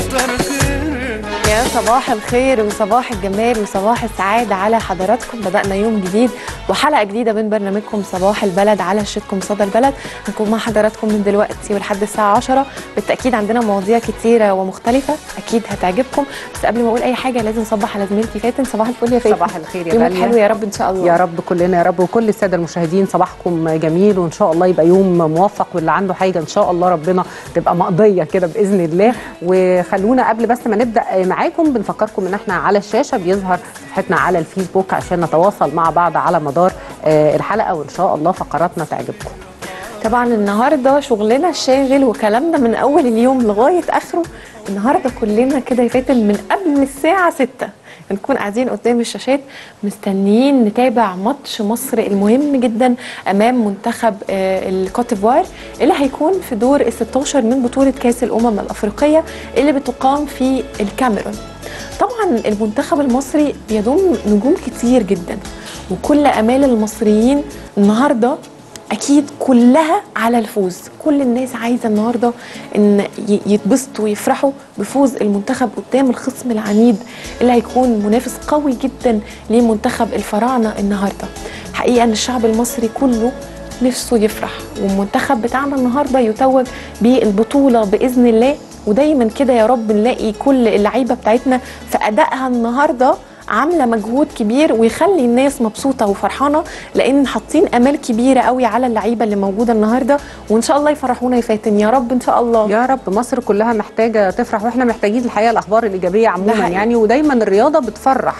كتر خيرك يا صباح الخير وصباح الجمال وصباح السعادة على حضراتكم بدأنا يوم جديد وحلقة جديدة من برنامجكم صباح البلد على شتكم صدى البلد هنكون مع حضراتكم من دلوقتي ولحد الساعة 10 بالتأكيد عندنا مواضيع كتيرة ومختلفة أكيد هتعجبكم بس قبل ما أقول أي حاجة لازم أصبح على زميلتي فاتن صباح الفل يا فاتن صباح الخير يا يومك غالية. حلو يا رب إن شاء الله يا رب كلنا يا رب وكل الساده المشاهدين صباحكم جميل وان شاء الله يبقى يوم موفق واللي عنده حاجه ان شاء الله ربنا تبقى مقضيه كده باذن الله وخلونا قبل بس ما نبدا معاكم بنفكركم ان احنا على الشاشه بيظهر صفحتنا على الفيسبوك عشان نتواصل مع بعض على مدار آه، الحلقه وان شاء الله فقراتنا تعجبكم طبعا النهارده شغلنا الشاغل وكلامنا من اول اليوم لغايه اخره النهارده كلنا كده يا فاتن من قبل الساعه 6 نكون قاعدين قدام الشاشات مستنيين نتابع ماتش مصر المهم جدا امام منتخب آه، الكوتيفوار اللي هيكون في دور ال 16 من بطوله كاس الامم الافريقيه اللي بتقام في الكاميرون طبعا المنتخب المصري بيضم نجوم كتير جدا وكل امال المصريين النهارده اكيد كلها على الفوز كل الناس عايزه النهارده ان ي- يتبسطوا ويفرحوا بفوز المنتخب قدام الخصم العنيد اللي هيكون منافس قوي جدا لمنتخب الفراعنه النهارده حقيقه ان الشعب المصري كله نفسه يفرح والمنتخب بتاعنا النهارده يتوج بالبطوله باذن الله ودايما كده يا رب نلاقي كل اللعيبه بتاعتنا في ادائها النهارده عامله مجهود كبير ويخلي الناس مبسوطه وفرحانه لان حاطين امال كبيره قوي على اللعيبه اللي موجوده النهارده وان شاء الله يفرحونا يا فاتن يا رب ان شاء الله يا رب مصر كلها محتاجه تفرح واحنا محتاجين الحقيقه الاخبار الايجابيه عموما حقيقي. يعني ودايما الرياضه بتفرح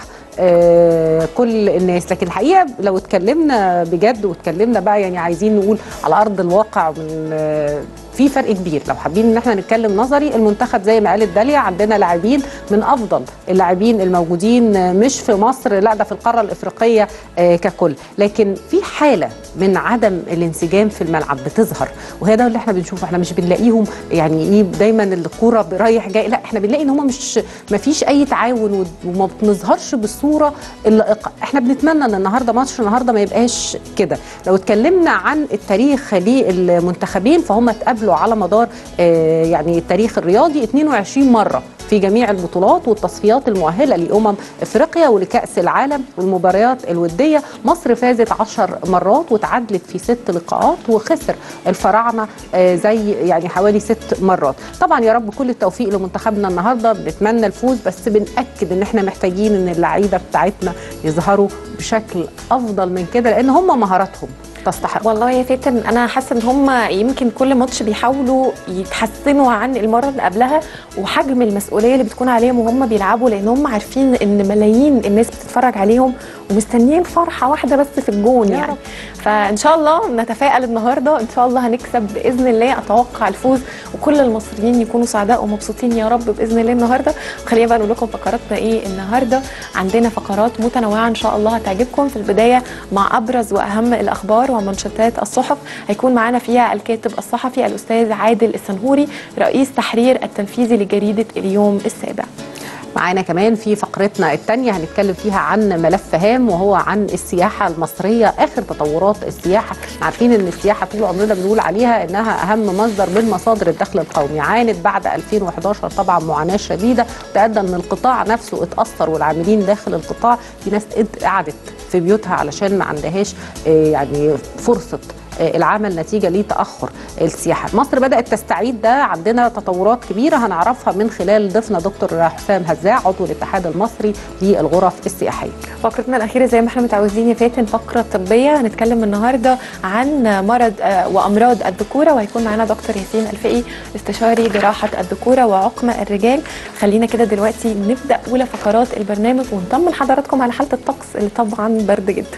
آه، كل الناس لكن الحقيقه لو اتكلمنا بجد واتكلمنا بقى يعني عايزين نقول على ارض الواقع من آه، في فرق كبير لو حابين ان احنا نتكلم نظري المنتخب زي ما قالت داليا عندنا لاعبين من افضل اللاعبين الموجودين آه، مش في مصر لا ده في القاره الافريقيه آه، ككل لكن في حاله من عدم الانسجام في الملعب بتظهر وهي ده اللي احنا بنشوفه احنا مش بنلاقيهم يعني ايه دايما الكوره رايح جاي لا احنا بنلاقي ان هم مش ما فيش اي تعاون و- وما بتظهرش بالصوره اللائقه احنا بنتمنى ان النهارده ماتش النهارده ما يبقاش كده لو اتكلمنا عن التاريخ للمنتخبين فهم اتقابلوا على مدار آه، يعني التاريخ الرياضي 22 مره في جميع البطولات والتصفيات المؤهله لامم افريقيا ولكاس العالم والمباريات الوديه مصر فازت 10 مرات وتعادلت في ست لقاءات وخسر الفراعنه آه، زي يعني حوالي ست مرات طبعا يا رب كل التوفيق لمنتخبنا النهارده بنتمنى الفوز بس بنأكد ان احنا محتاجين ان اللعيبه بتاعتنا يظهروا بشكل افضل من كده لان هم مهاراتهم تستحق والله يا فاتن انا حاسه ان هم يمكن كل ماتش بيحاولوا يتحسنوا عن المره اللي قبلها وحجم المسؤوليه اللي بتكون عليهم وهم بيلعبوا لان هم عارفين ان ملايين الناس بتتفرج عليهم ومستنيين فرحه واحده بس في الجون يا يعني رب. فان شاء الله نتفائل النهارده ان شاء الله هنكسب باذن الله اتوقع الفوز وكل المصريين يكونوا سعداء ومبسوطين يا رب باذن الله النهارده وخلينا بقى نقول لكم فقراتنا ايه النهارده عندنا فقرات متنوعه ان شاء الله هتعجبكم في البدايه مع ابرز واهم الاخبار ومنشطات الصحف هيكون معانا فيها الكاتب الصحفي الاستاذ عادل السنهوري رئيس تحرير التنفيذي لجريده اليوم السابع معانا كمان في فقرتنا الثانية هنتكلم فيها عن ملف هام وهو عن السياحة المصرية آخر تطورات السياحة عارفين أن السياحة طول عمرنا بنقول عليها أنها أهم مصدر من مصادر الدخل القومي عانت بعد 2011 طبعا معاناة شديدة تأدى أن القطاع نفسه اتأثر والعاملين داخل القطاع في ناس قعدت في بيوتها علشان ما عندهاش آه، يعني فرصة آه، العمل نتيجه لتاخر السياحه مصر بدات تستعيد ده عندنا تطورات كبيره هنعرفها من خلال ضيفنا دكتور حسام هزاع عضو الاتحاد المصري للغرف السياحيه فقرتنا الأخيرة زي ما احنا متعودين يا فاتن فقرة طبية هنتكلم النهاردة عن مرض آه، وأمراض الذكورة وهيكون معانا دكتور ياسين الفقي استشاري جراحة الذكورة وعقم الرجال خلينا كده دلوقتي نبدأ أولى فقرات البرنامج ونطمن حضراتكم على حالة الطقس اللي طبعا برد جدا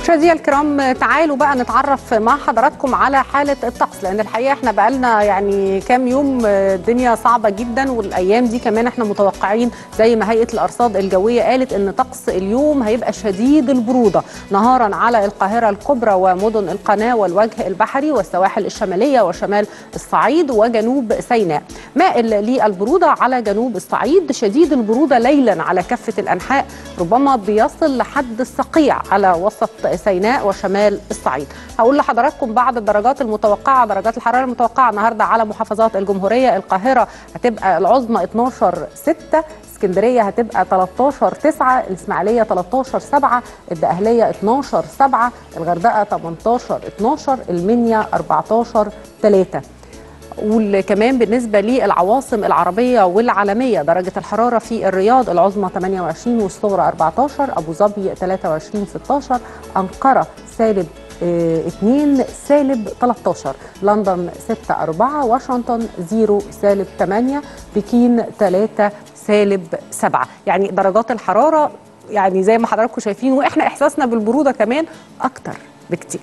مشاهدينا الكرام تعالوا بقى نتعرف مع حضراتكم على حالة الطقس لأن الحقيقة احنا بقالنا يعني كام يوم الدنيا صعبة جدا والأيام دي كمان احنا متوقعين زي ما هيئة الأرصاد الجوية قالت إن طقس اليوم هيبقى شديد البرودة نهارا على القاهرة الكبرى ومدن القناة والوجه البحري والسواحل الشمالية وشمال الصعيد وجنوب سيناء مائل للبرودة على جنوب الصعيد شديد البرودة ليلا على كافة الأنحاء ربما بيصل لحد الصقيع على وسط سيناء وشمال الصعيد هقول لحضراتكم بعض الدرجات المتوقعة درجات الحرارة المتوقعة النهاردة على محافظات الجمهورية القاهرة هتبقى العظمى 12 6 اسكندريه هتبقى 13 9 الاسماعيليه 13 7 الدقهليه 12 7 الغردقه 18 12 المنيا 14 3 وكمان بالنسبة للعواصم العربية والعالمية درجة الحرارة في الرياض العظمى 28 والصغرى 14 أبو ظبي 23 16 أنقرة سالب 2 سالب 13 لندن 6 4 واشنطن 0 سالب 8 بكين 3 سالب 7 يعني درجات الحرارة يعني زي ما حضراتكم شايفين واحنا احساسنا بالبرودة كمان اكتر بكتير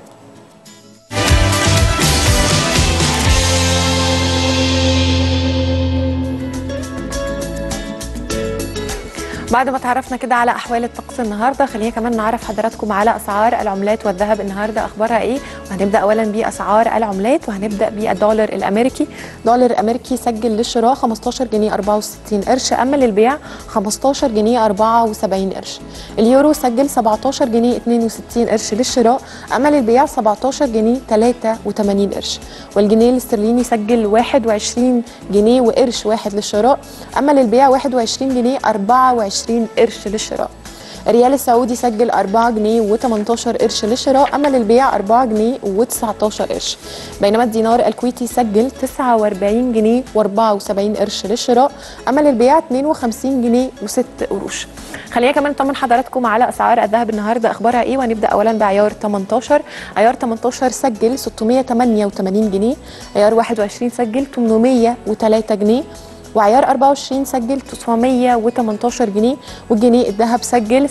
بعد ما تعرفنا كده على احوال الطقس النهارده خلينا كمان نعرف حضراتكم على اسعار العملات والذهب النهارده اخبارها ايه وهنبدا اولا باسعار العملات وهنبدا بالدولار الامريكي دولار امريكي سجل للشراء 15 جنيه 64 قرش اما للبيع 15 جنيه 74 قرش اليورو سجل 17 جنيه 62 قرش للشراء اما للبيع 17 جنيه 83 قرش والجنيه الاسترليني سجل 21 جنيه وقرش واحد للشراء اما للبيع 21 جنيه 24 20 قرش للشراء الريال السعودي سجل 4 جنيه و18 قرش للشراء اما للبيع 4 جنيه و19 قرش بينما الدينار الكويتي سجل 49 جنيه و74 قرش للشراء اما للبيع 52 جنيه و6 قروش خلينا كمان نطمن حضراتكم على اسعار الذهب النهارده اخبارها ايه وهنبدا اولا بعيار 18 عيار 18 سجل 688 جنيه عيار 21 سجل 803 جنيه وعيار 24 سجل 918 جنيه والجنيه الذهب سجل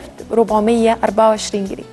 6424 جنيه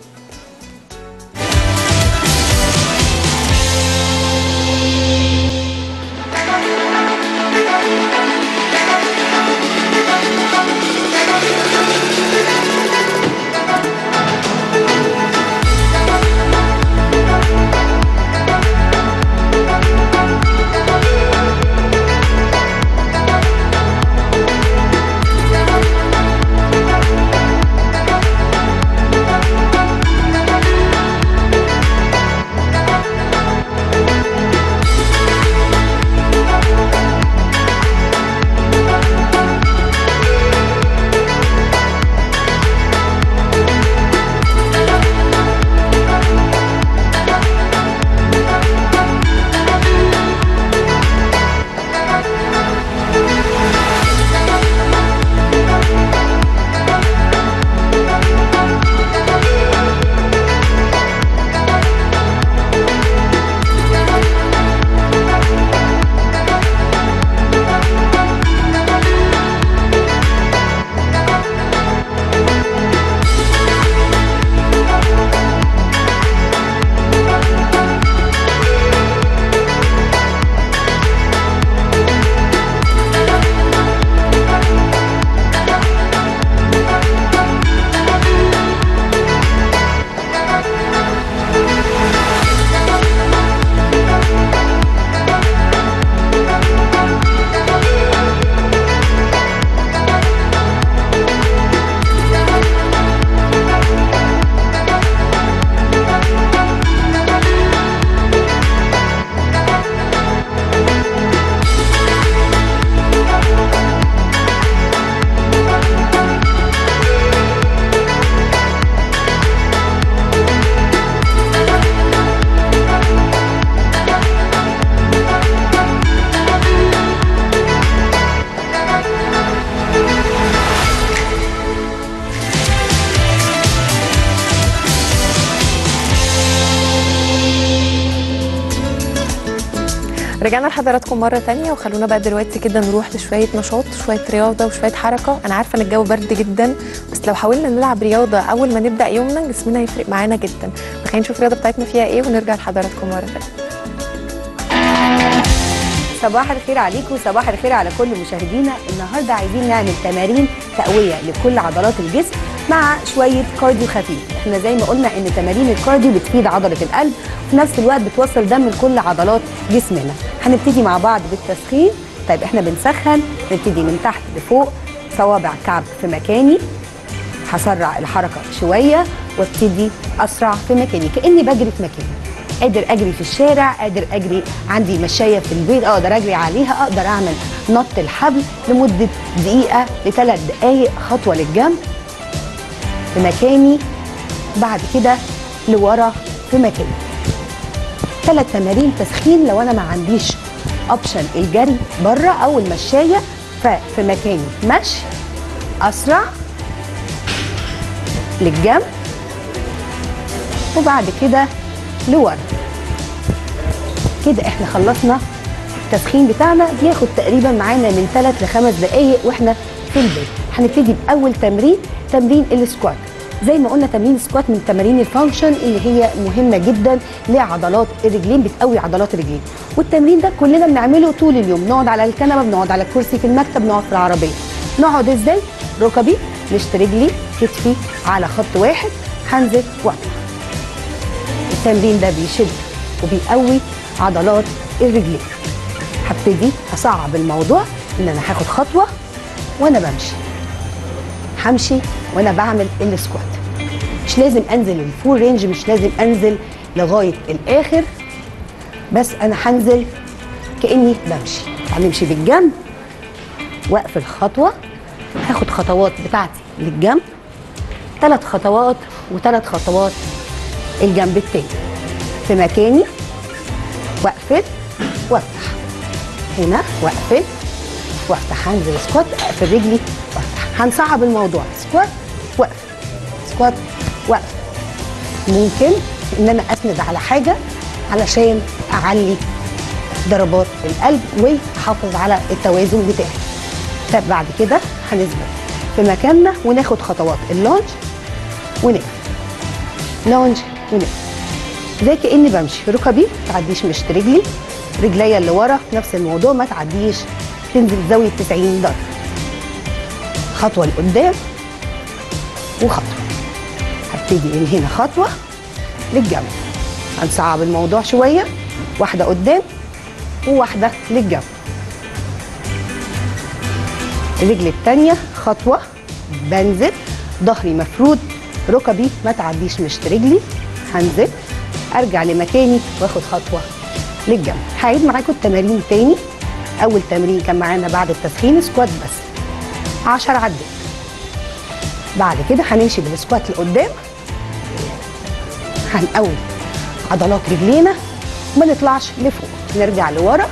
رجعنا لحضراتكم مرة تانية وخلونا بقى دلوقتي كده نروح لشوية نشاط شوية رياضة وشوية حركة أنا عارفة إن الجو برد جدا بس لو حاولنا نلعب رياضة أول ما نبدأ يومنا جسمنا هيفرق معانا جدا خلينا نشوف الرياضة بتاعتنا فيها إيه ونرجع لحضراتكم مرة تانية صباح الخير عليكم صباح الخير على كل مشاهدينا النهارده عايزين نعمل تمارين تقويه لكل عضلات الجسم مع شويه كارديو خفيف احنا زي ما قلنا ان تمارين الكارديو بتفيد عضله القلب وفي نفس الوقت بتوصل دم لكل عضلات جسمنا هنبتدي مع بعض بالتسخين طيب احنا بنسخن نبتدي من تحت لفوق صوابع كعب في مكاني هسرع الحركه شويه وابتدي اسرع في مكاني كاني بجري في مكاني قادر اجري في الشارع قادر اجري عندي مشايه في البيت اقدر اجري عليها اقدر اعمل نط الحبل لمده دقيقه لثلاث دقائق خطوه للجنب في مكاني بعد كده لورا في مكاني ثلاث تمارين تسخين لو انا ما عنديش اوبشن الجري بره او المشايه ففي مكاني مشي اسرع للجنب وبعد كده لورا كده احنا خلصنا التسخين بتاعنا بياخد تقريبا معانا من 3 ل 5 دقائق واحنا في البيت هنبتدي باول تمرين تمرين السكوات زي ما قلنا تمرين السكوات من تمارين الفانكشن اللي هي مهمه جدا لعضلات الرجلين بتقوي عضلات الرجلين والتمرين ده كلنا بنعمله طول اليوم نقعد على الكنبه بنقعد على الكرسي في المكتب نقعد في العربيه نقعد ازاي ركبي مشط رجلي كتفي على خط واحد هنزل واطلع التمرين ده بيشد وبيقوي عضلات الرجلين هبتدي اصعب الموضوع ان انا هاخد خطوه وانا بمشي همشي وانا بعمل السكوات مش لازم انزل الفول رينج مش لازم انزل لغايه الاخر بس انا هنزل كاني بمشي هنمشي بالجنب واقفل خطوه هاخد خطوات بتاعتي للجنب ثلاث خطوات وثلاث خطوات الجنب التاني في مكاني واقفل وافتح هنا واقفل وافتح هنزل سكوات اقفل رجلي وافتح هنصعب الموضوع سكوات واقفل سكوات واقفل ممكن ان انا اسند على حاجه علشان اعلي ضربات القلب واحافظ على التوازن بتاعي طب بعد كده هنثبت في مكاننا وناخد خطوات اللونج ونقفل لونج ونقفل زي كاني بمشي ركبي ما تعديش مشط رجلي رجليا اللي ورا نفس الموضوع ما تعديش تنزل زاويه 90 درجه خطوه لقدام وخطوه هبتدي من هنا خطوه للجنب هنصعب الموضوع شويه واحده قدام وواحده للجنب الرجل التانية خطوة بنزل ظهري مفرود ركبي ما تعديش مشط رجلي هنزل ارجع لمكاني واخد خطوه للجنب هعيد معاكم التمارين تاني اول تمرين كان معانا بعد التسخين سكوات بس 10 عدات بعد كده هنمشي بالسكوات لقدام هنقوي عضلات رجلينا وما نطلعش لفوق نرجع لورا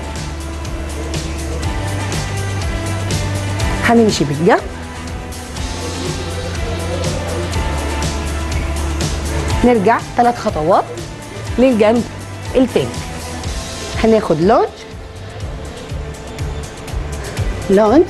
هنمشي بالجنب نرجع ثلاث خطوات للجنب التاني هناخد لونج لونج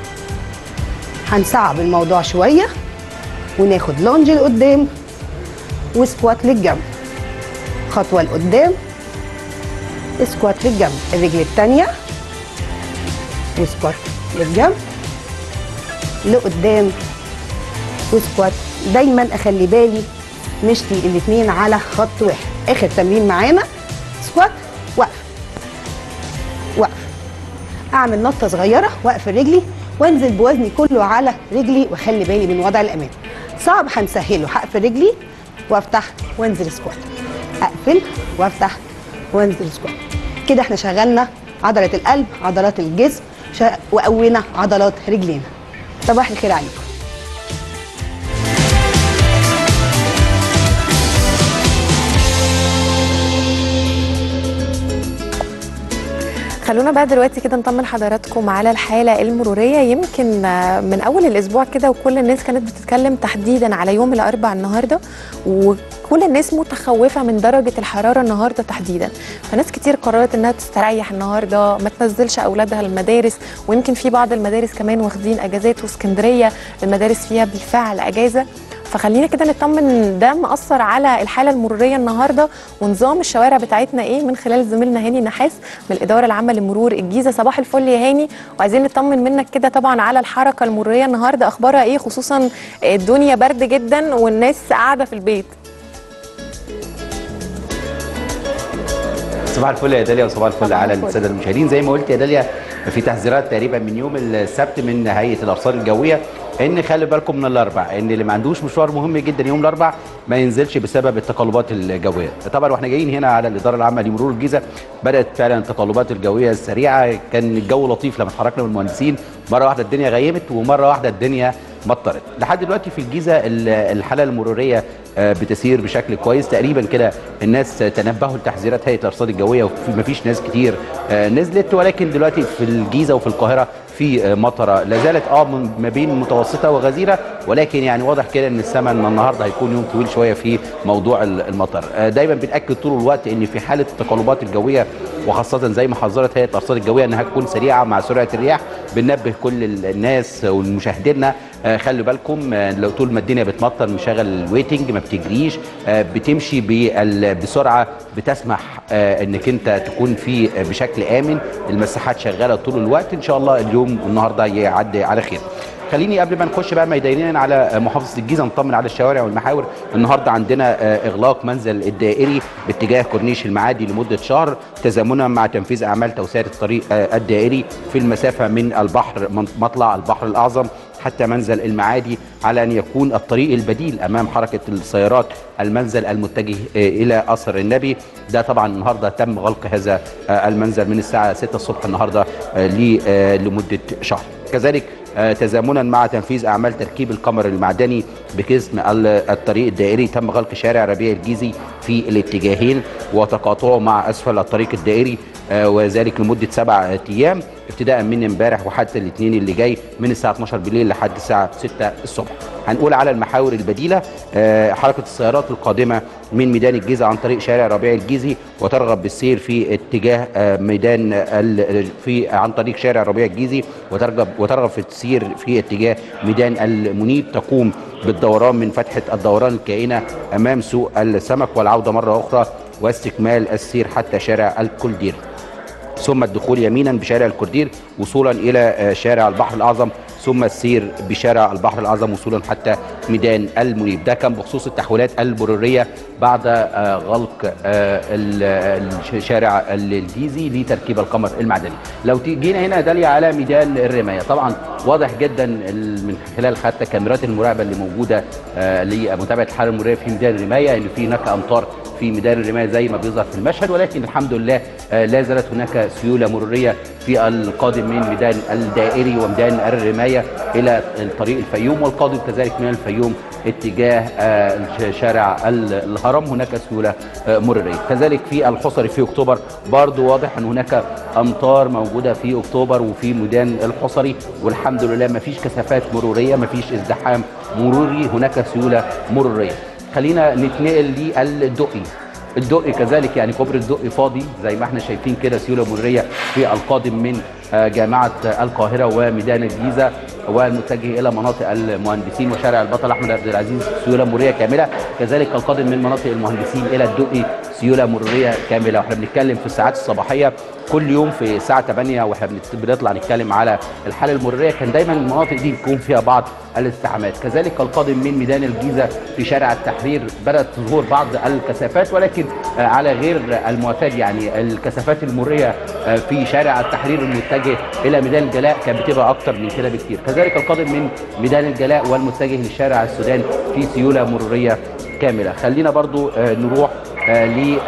هنصعب الموضوع شويه وناخد لونج لقدام وسكوات للجنب خطوه لقدام سكوات للجنب الرجل التانيه وسكوات للجنب لقدام وسكوات دايما اخلي بالي نشتي الاثنين على خط واحد اخر تمرين معانا سكوات وقف وقف اعمل نطه صغيره واقفل رجلي وانزل بوزني كله على رجلي واخلي بالي من وضع الامان صعب هنسهله هقفل رجلي وافتح وانزل سكوات اقفل وافتح وانزل سكوات كده احنا شغلنا عضله القلب عضلات الجسم شا- وقوينا عضلات رجلينا صباح الخير عليكم خلونا خلونا بقى دلوقتي كده نطمن حضراتكم على الحاله المروريه يمكن آه، من اول الاسبوع كده وكل الناس كانت بتتكلم تحديدا على يوم الاربعاء النهارده وكل الناس متخوفه من درجه الحراره النهارده تحديدا فناس كتير قررت انها تستريح النهارده ما تنزلش اولادها المدارس ويمكن في بعض المدارس كمان واخدين اجازات واسكندريه المدارس فيها بالفعل اجازه فخلينا كده نطمن إن ده مأثر على الحاله المروريه النهارده ونظام الشوارع بتاعتنا ايه من خلال زميلنا هاني نحاس من الاداره العامه لمرور الجيزه صباح الفل يا هاني وعايزين نطمن منك كده طبعا على الحركه المروريه النهارده اخبارها ايه خصوصا الدنيا برد جدا والناس قاعده في البيت صباح الفل يا داليا وصباح الفل صباح على الفل. الساده المشاهدين زي ما قلت يا داليا في تحذيرات تقريبا من يوم السبت من هيئه الارصاد الجويه ان خلي بالكم من الاربع ان اللي ما عندوش مشوار مهم جدا يوم الاربع ما ينزلش بسبب التقلبات الجويه طبعا واحنا جايين هنا على الاداره العامه لمرور الجيزه بدات فعلا التقلبات الجويه السريعه كان الجو لطيف لما اتحركنا من المهندسين مره واحده الدنيا غيمت ومره واحده الدنيا مطرت لحد دلوقتي في الجيزه ال- الحاله المروريه آه، بتسير بشكل كويس تقريبا كده الناس تنبهوا لتحذيرات هيئه الارصاد الجويه وما فيش ناس كتير آه، نزلت ولكن دلوقتي في الجيزه وفي القاهره في آه، مطره لا زالت اه من- ما بين متوسطه وغزيره ولكن يعني واضح كده ان السماء ان النهارده هيكون يوم طويل شويه في موضوع ال- المطر آه، دايما بناكد طول الوقت ان في حاله التقلبات الجويه وخاصه زي ما حذرت هيئه الارصاد الجويه انها تكون سريعه مع سرعه الرياح بننبه كل ال- الناس والمشاهدينا آه، خلوا بالكم آه، لو طول ما الدنيا بتمطر مشغل الويتنج ما بتجريش آه، بتمشي بال- بسرعه بتسمح آه، انك انت تكون في آه، بشكل امن المساحات شغاله طول الوقت ان شاء الله اليوم النهارده يعدي على خير خليني قبل ما نخش بقى ميدانيا على محافظه الجيزه نطمن على الشوارع والمحاور النهارده عندنا آه، اغلاق منزل الدائري باتجاه كورنيش المعادي لمده شهر تزامنا مع تنفيذ اعمال توسعه الطريق آه، الدائري في المسافه من البحر من مطلع البحر الاعظم حتى منزل المعادي على ان يكون الطريق البديل امام حركه السيارات المنزل المتجه آه، الى قصر النبي ده طبعا النهارده تم غلق هذا آه، المنزل من الساعه 6 الصبح النهارده آه، ل- آه، لمده شهر كذلك آه، تزامنا مع تنفيذ اعمال تركيب القمر المعدني بقسم ال- الطريق الدائري تم غلق شارع ربيع الجيزي في الاتجاهين وتقاطعه مع اسفل الطريق الدائري آه، وذلك لمده سبع ايام ابتداء من امبارح وحتى الاثنين اللي جاي من الساعه 12 بالليل لحد الساعه 6 الصبح. هنقول على المحاور البديله آه، حركه السيارات القادمه من ميدان الجيزه عن طريق شارع ربيع الجيزي وترغب بالسير في اتجاه آه، ميدان ال- في عن طريق شارع ربيع الجيزي وترغب وترغب في السير في اتجاه ميدان المنيب تقوم بالدوران من فتحه الدوران الكائنه امام سوق السمك والعوده مره اخرى واستكمال السير حتى شارع الكولدير. ثم الدخول يمينا بشارع الكردير وصولا الى آه، شارع البحر الاعظم ثم السير بشارع البحر الاعظم وصولا حتى ميدان المنيب ده كان بخصوص التحويلات المروريه بعد آه، غلق آه، ال- الشارع الجيزي لتركيب القمر المعدني لو تي- جينا هنا يا داليا على ميدان الرمايه طبعا واضح جدا ال- من خلال حتى كاميرات المراقبه اللي موجوده آه، لمتابعه الحاله المروريه في ميدان الرمايه ان في هناك امطار في ميدان الرمايه زي ما بيظهر في المشهد ولكن الحمد لله آه، لا زالت هناك سيوله مروريه في القادم من ميدان الدائري وميدان الرمايه الى الطريق الفيوم والقادم كذلك من الفيوم اتجاه آه، شارع ال- الهرم هناك سيوله آه، مروريه كذلك في الحصري في اكتوبر برضو واضح ان هناك امطار موجوده في اكتوبر وفي ميدان الحصري والحمد لله ما فيش كثافات مروريه ما فيش ازدحام مروري هناك سيوله مروريه خلينا نتنقل للدقي الدقي كذلك يعني كوبري الدقي فاضي زي ما احنا شايفين كده سيوله مروريه في القادم من آه، جامعه القاهره وميدان الجيزه والمتجه الى مناطق المهندسين وشارع البطل احمد عبد العزيز سيوله مروريه كامله كذلك القادم من مناطق المهندسين الى الدقي سيوله مروريه كامله واحنا بنتكلم في الساعات الصباحيه كل يوم في الساعه 8 واحنا بنت- بنطلع نتكلم على الحاله المروريه كان دايما المناطق دي بيكون فيها بعض الازدحامات كذلك القادم من ميدان الجيزه في شارع التحرير بدات ظهور بعض الكثافات ولكن آه، على غير المعتاد يعني الكثافات المروريه آه، في شارع التحرير المتجه الى ميدان الجلاء كانت بتبقى اكتر من كده بكتير كذلك القادم من ميدان الجلاء والمتجه لشارع السودان في سيوله مروريه كامله خلينا برضو آه، نروح آه،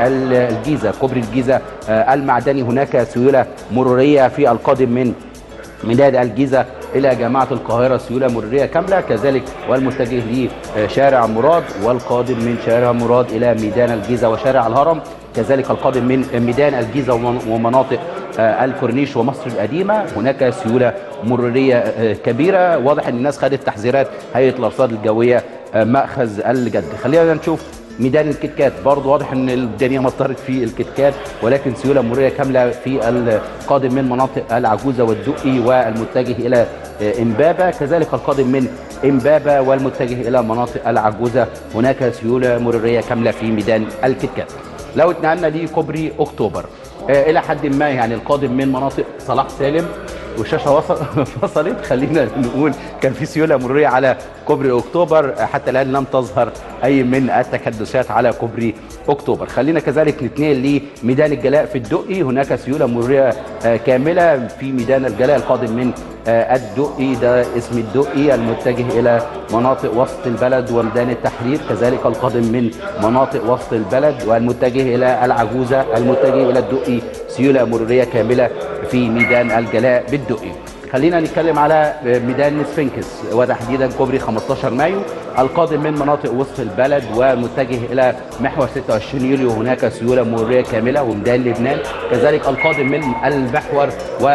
للجيزه كوبري الجيزه آه، المعدني هناك سيوله مروريه في القادم من ميدان الجيزه الى جامعه القاهره سيوله مروريه كامله كذلك والمتجه لشارع مراد والقادم من شارع مراد الى ميدان الجيزه وشارع الهرم كذلك القادم من ميدان الجيزه ومن- ومناطق آه، الكورنيش ومصر القديمه هناك سيوله مروريه آه، كبيره واضح ان الناس خدت تحذيرات هيئه الارصاد الجويه آه، ماخذ الجد خلينا نشوف ميدان الكتكات برضه واضح ان الدنيا مطرت في الكتكات ولكن سيوله مروريه كامله في القادم من مناطق العجوزه والدقي والمتجه الى آه، امبابه كذلك القادم من امبابه والمتجه الى مناطق العجوزه هناك سيوله مروريه كامله في ميدان الكتكات لو اتنقلنا لكوبري اكتوبر آه، الى حد ما يعني القادم من مناطق صلاح سالم والشاشه وصل وصلت خلينا نقول كان في سيوله مروريه على كوبري اكتوبر آه، حتى الان لم تظهر اي من التكدسات على كوبري اكتوبر خلينا كذلك نتنقل لميدان الجلاء في الدقي هناك سيوله مروريه آه، كامله في ميدان الجلاء القادم من آه، الدقي ده اسم الدقي المتجه الى مناطق وسط البلد وميدان التحرير كذلك القادم من مناطق وسط البلد والمتجه الى العجوزه المتجه الى الدقي سيوله مروريه كامله في ميدان الجلاء بالدقي خلينا نتكلم على ميدان سفنكس وتحديدا كوبري 15 مايو القادم من مناطق وسط البلد ومتجه الى محور 26 يوليو هناك سيوله مروريه كامله وميدان لبنان كذلك القادم من المحور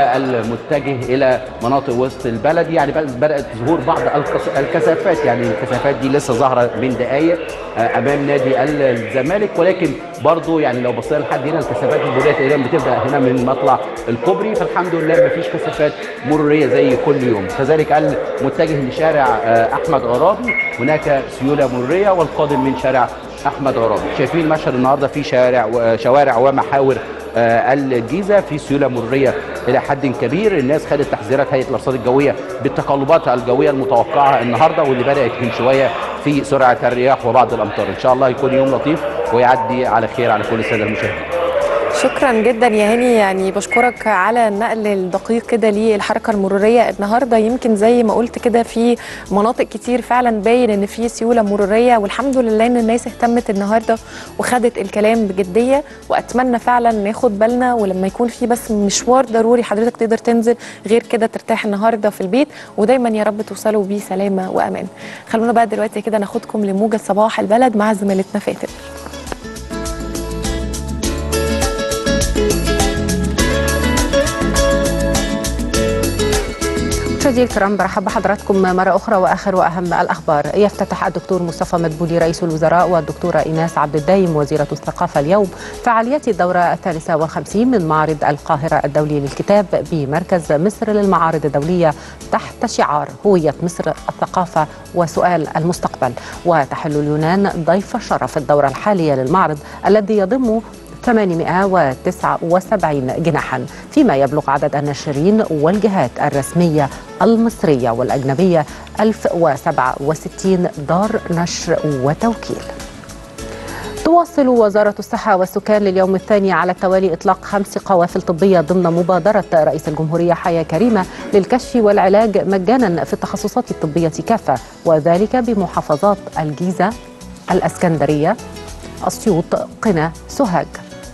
والمتجه الى مناطق وسط البلد يعني بدات ظهور بعض الكس- الكثافات يعني الكثافات دي لسه ظاهره من دقائق آه، امام نادي الزمالك ولكن برضو يعني لو بصينا لحد هنا الكثافات المروريه تقريبا بتبدا هنا من مطلع الكوبري فالحمد لله مفيش كثافات مروريه زي كل يوم كذلك المتجه لشارع آه، احمد عرابي هناك سيوله مروريه والقادم من شارع احمد عرابي شايفين المشهد النهارده في شارع و- شوارع ومحاور آه، الجيزه في سيوله مروريه الى حد كبير الناس خدت تحذيرات هيئه الارصاد الجويه بالتقلبات الجويه المتوقعه النهارده واللي بدات من شويه في سرعه الرياح وبعض الامطار ان شاء الله يكون يوم لطيف ويعدي على خير على كل الساده المشاهدين شكرا جدا يا هاني يعني بشكرك على النقل الدقيق كده للحركه المروريه النهارده يمكن زي ما قلت كده في مناطق كتير فعلا باين ان في سيوله مروريه والحمد لله ان الناس اهتمت النهارده وخدت الكلام بجديه واتمنى فعلا ناخد بالنا ولما يكون في بس مشوار ضروري حضرتك تقدر تنزل غير كده ترتاح النهارده في البيت ودايما يا رب توصلوا بيه سلامه وامان خلونا بقى دلوقتي كده ناخدكم لموجة صباح البلد مع زميلتنا فاتن مشاهدينا الكرام برحب بحضراتكم مرة أخرى وآخر وأهم الأخبار يفتتح الدكتور مصطفى مدبولي رئيس الوزراء والدكتورة إيناس عبد الدايم وزيرة الثقافة اليوم فعاليات الدورة الثالثة والخمسين من معرض القاهرة الدولي للكتاب بمركز مصر للمعارض الدولية تحت شعار هوية مصر الثقافة وسؤال المستقبل وتحل اليونان ضيف شرف الدورة الحالية للمعرض الذي يضم 879 جناحا فيما يبلغ عدد الناشرين والجهات الرسمية المصرية والأجنبية 1067 دار نشر وتوكيل تواصل وزارة الصحة والسكان لليوم الثاني على التوالي إطلاق خمس قوافل طبية ضمن مبادرة رئيس الجمهورية حياة كريمة للكشف والعلاج مجانا في التخصصات الطبية كافة وذلك بمحافظات الجيزة الأسكندرية أسيوط قنا سوهاج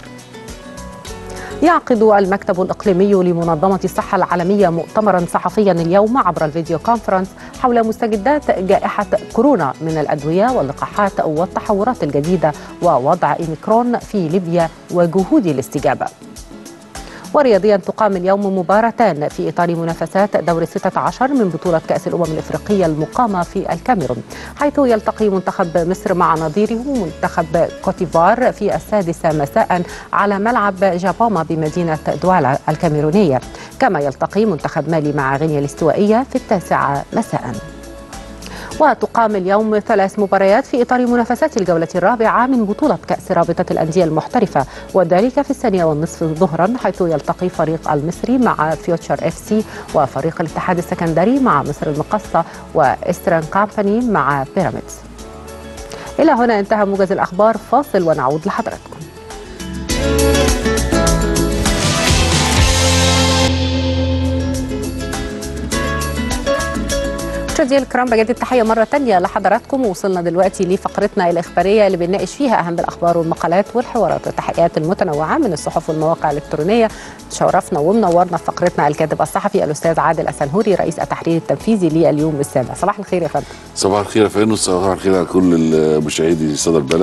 يعقد المكتب الإقليمي لمنظمة الصحة العالمية مؤتمرا صحفيا اليوم عبر الفيديو كونفرنس حول مستجدات جائحة كورونا من الأدوية واللقاحات والتحورات الجديدة ووضع إيميكرون في ليبيا وجهود الاستجابة ورياضيا تقام اليوم مباراتان في إطار منافسات دور 16 من بطولة كأس الأمم الإفريقية المقامة في الكاميرون حيث يلتقي منتخب مصر مع نظيره منتخب كوتيفار في السادسة مساء على ملعب جاباما بمدينة دوالا الكاميرونية كما يلتقي منتخب مالي مع غينيا الاستوائية في التاسعة مساءً وتقام اليوم ثلاث مباريات في إطار منافسات الجولة الرابعة من بطولة كأس رابطة الأندية المحترفة وذلك في الثانية والنصف ظهرا حيث يلتقي فريق المصري مع فيوتشر اف سي وفريق الاتحاد السكندري مع مصر المقصة وإسترن كامباني مع بيراميدز إلى هنا انتهى موجز الأخبار فاصل ونعود لحضراتكم مشاهدينا الكرام بجد التحيه مره تانية لحضراتكم ووصلنا دلوقتي لفقرتنا الاخباريه اللي بنناقش فيها اهم الاخبار والمقالات والحوارات والتحقيقات المتنوعه من الصحف والمواقع الالكترونيه شرفنا ومنورنا في فقرتنا الكاتب الصحفي الاستاذ عادل السنهوري رئيس التحرير التنفيذي لليوم السابع صباح الخير يا فندم صباح الخير يا فانوس صباح الخير على كل مشاهدي صدى البلد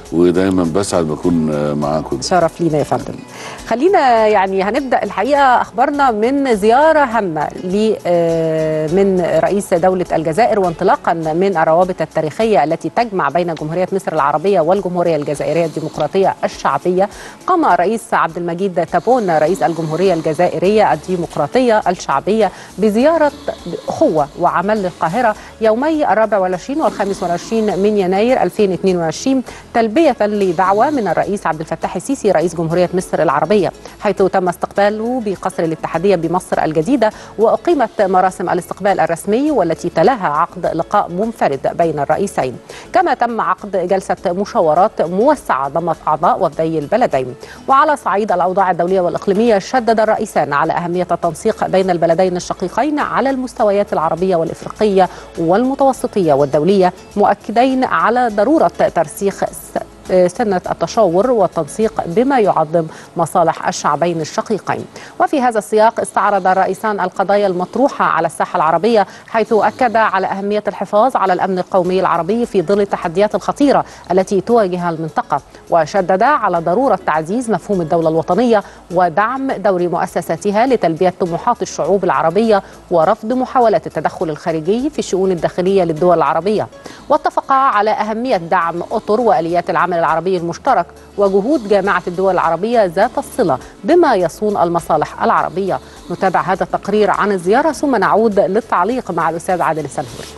ودايما بسعد بكون آه، معاكم شرف لينا يا فندم خلينا يعني هنبدا الحقيقه اخبارنا من زياره هامه ل آه، من رئيس دوله الجزائر وانطلاقا من الروابط التاريخيه التي تجمع بين جمهوريه مصر العربيه والجمهوريه الجزائريه الديمقراطيه الشعبيه قام الرئيس عبد المجيد تابون رئيس الجمهوريه الجزائريه الديمقراطيه الشعبيه بزياره اخوه وعمل للقاهره يومي الرابع والعشرين والخامس والعشرين من يناير 2022 تلبيه لدعوه من الرئيس عبد الفتاح السيسي رئيس جمهوريه مصر العربيه حيث تم استقباله بقصر الاتحاديه بمصر الجديده واقيمت مراسم الاستقبال الرسمي والتي تلاها عقد لقاء منفرد بين الرئيسين كما تم عقد جلسه مشاورات موسعه ضمت اعضاء وفدي البلدين وعلى صعيد الاوضاع الدوليه والاقليميه شدد الرئيسان على اهميه التنسيق بين البلدين الشقيقين على المستويات العربيه والافريقيه والمتوسطيه والدوليه مؤكدين على ضروره ترسيخ س- سنة التشاور والتنسيق بما يعظم مصالح الشعبين الشقيقين وفي هذا السياق استعرض الرئيسان القضايا المطروحة على الساحة العربية حيث أكد على أهمية الحفاظ على الأمن القومي العربي في ظل التحديات الخطيرة التي تواجهها المنطقة وشدد على ضرورة تعزيز مفهوم الدولة الوطنية ودعم دور مؤسساتها لتلبية طموحات الشعوب العربية ورفض محاولات التدخل الخارجي في الشؤون الداخلية للدول العربية واتفقا على أهمية دعم أطر وآليات العمل العربي المشترك وجهود جامعة الدول العربية ذات الصلة بما يصون المصالح العربية نتابع هذا التقرير عن الزيارة ثم نعود للتعليق مع الأستاذ عادل السنهوري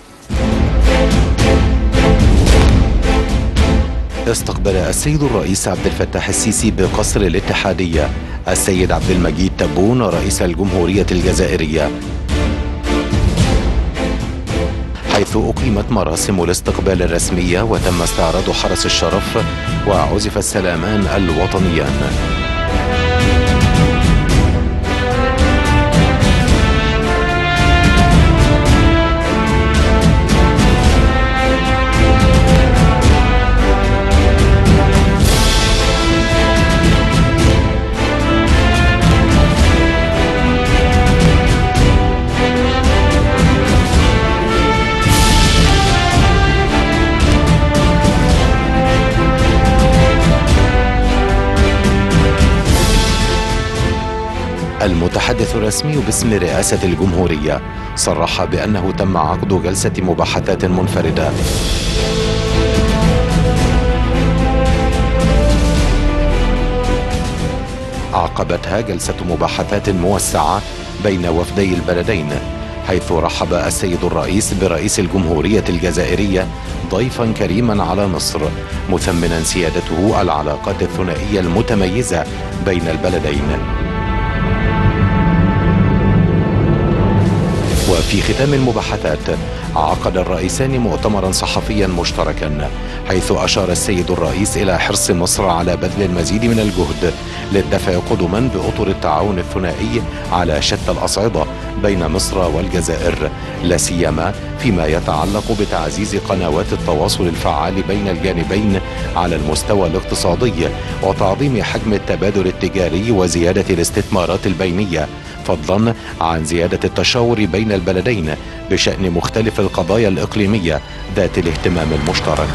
استقبل السيد الرئيس عبد الفتاح السيسي بقصر الاتحادية السيد عبد المجيد تبون رئيس الجمهورية الجزائرية حيث أقيمت مراسم الاستقبال الرسمية وتم استعراض حرس الشرف وعزف السلامان الوطنيان المتحدث الرسمي باسم رئاسة الجمهورية صرح بأنه تم عقد جلسة مباحثات منفردة عقبتها جلسة مباحثات موسعة بين وفدي البلدين حيث رحب السيد الرئيس برئيس الجمهورية الجزائرية ضيفا كريما على مصر مثمنا سيادته العلاقات الثنائية المتميزة بين البلدين وفي ختام المباحثات عقد الرئيسان مؤتمرا صحفيا مشتركا حيث اشار السيد الرئيس الى حرص مصر على بذل المزيد من الجهد للدفع قدما باطر التعاون الثنائي على شتى الاصعده بين مصر والجزائر لا سيما فيما يتعلق بتعزيز قنوات التواصل الفعال بين الجانبين على المستوى الاقتصادي وتعظيم حجم التبادل التجاري وزياده الاستثمارات البينيه فضلا عن زيادة التشاور بين البلدين بشأن مختلف القضايا الإقليمية ذات الاهتمام المشترك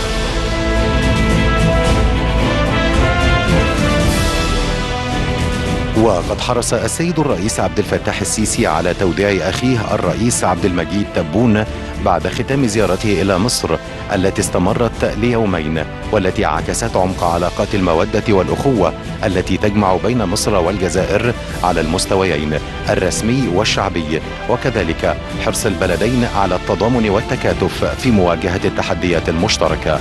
وقد حرص السيد الرئيس عبد الفتاح السيسي على توديع أخيه الرئيس عبد المجيد تبون بعد ختام زيارته إلى مصر التي استمرت ليومين والتي عكست عمق علاقات المودة والأخوة التي تجمع بين مصر والجزائر على المستويين الرسمي والشعبي وكذلك حرص البلدين على التضامن والتكاتف في مواجهة التحديات المشتركة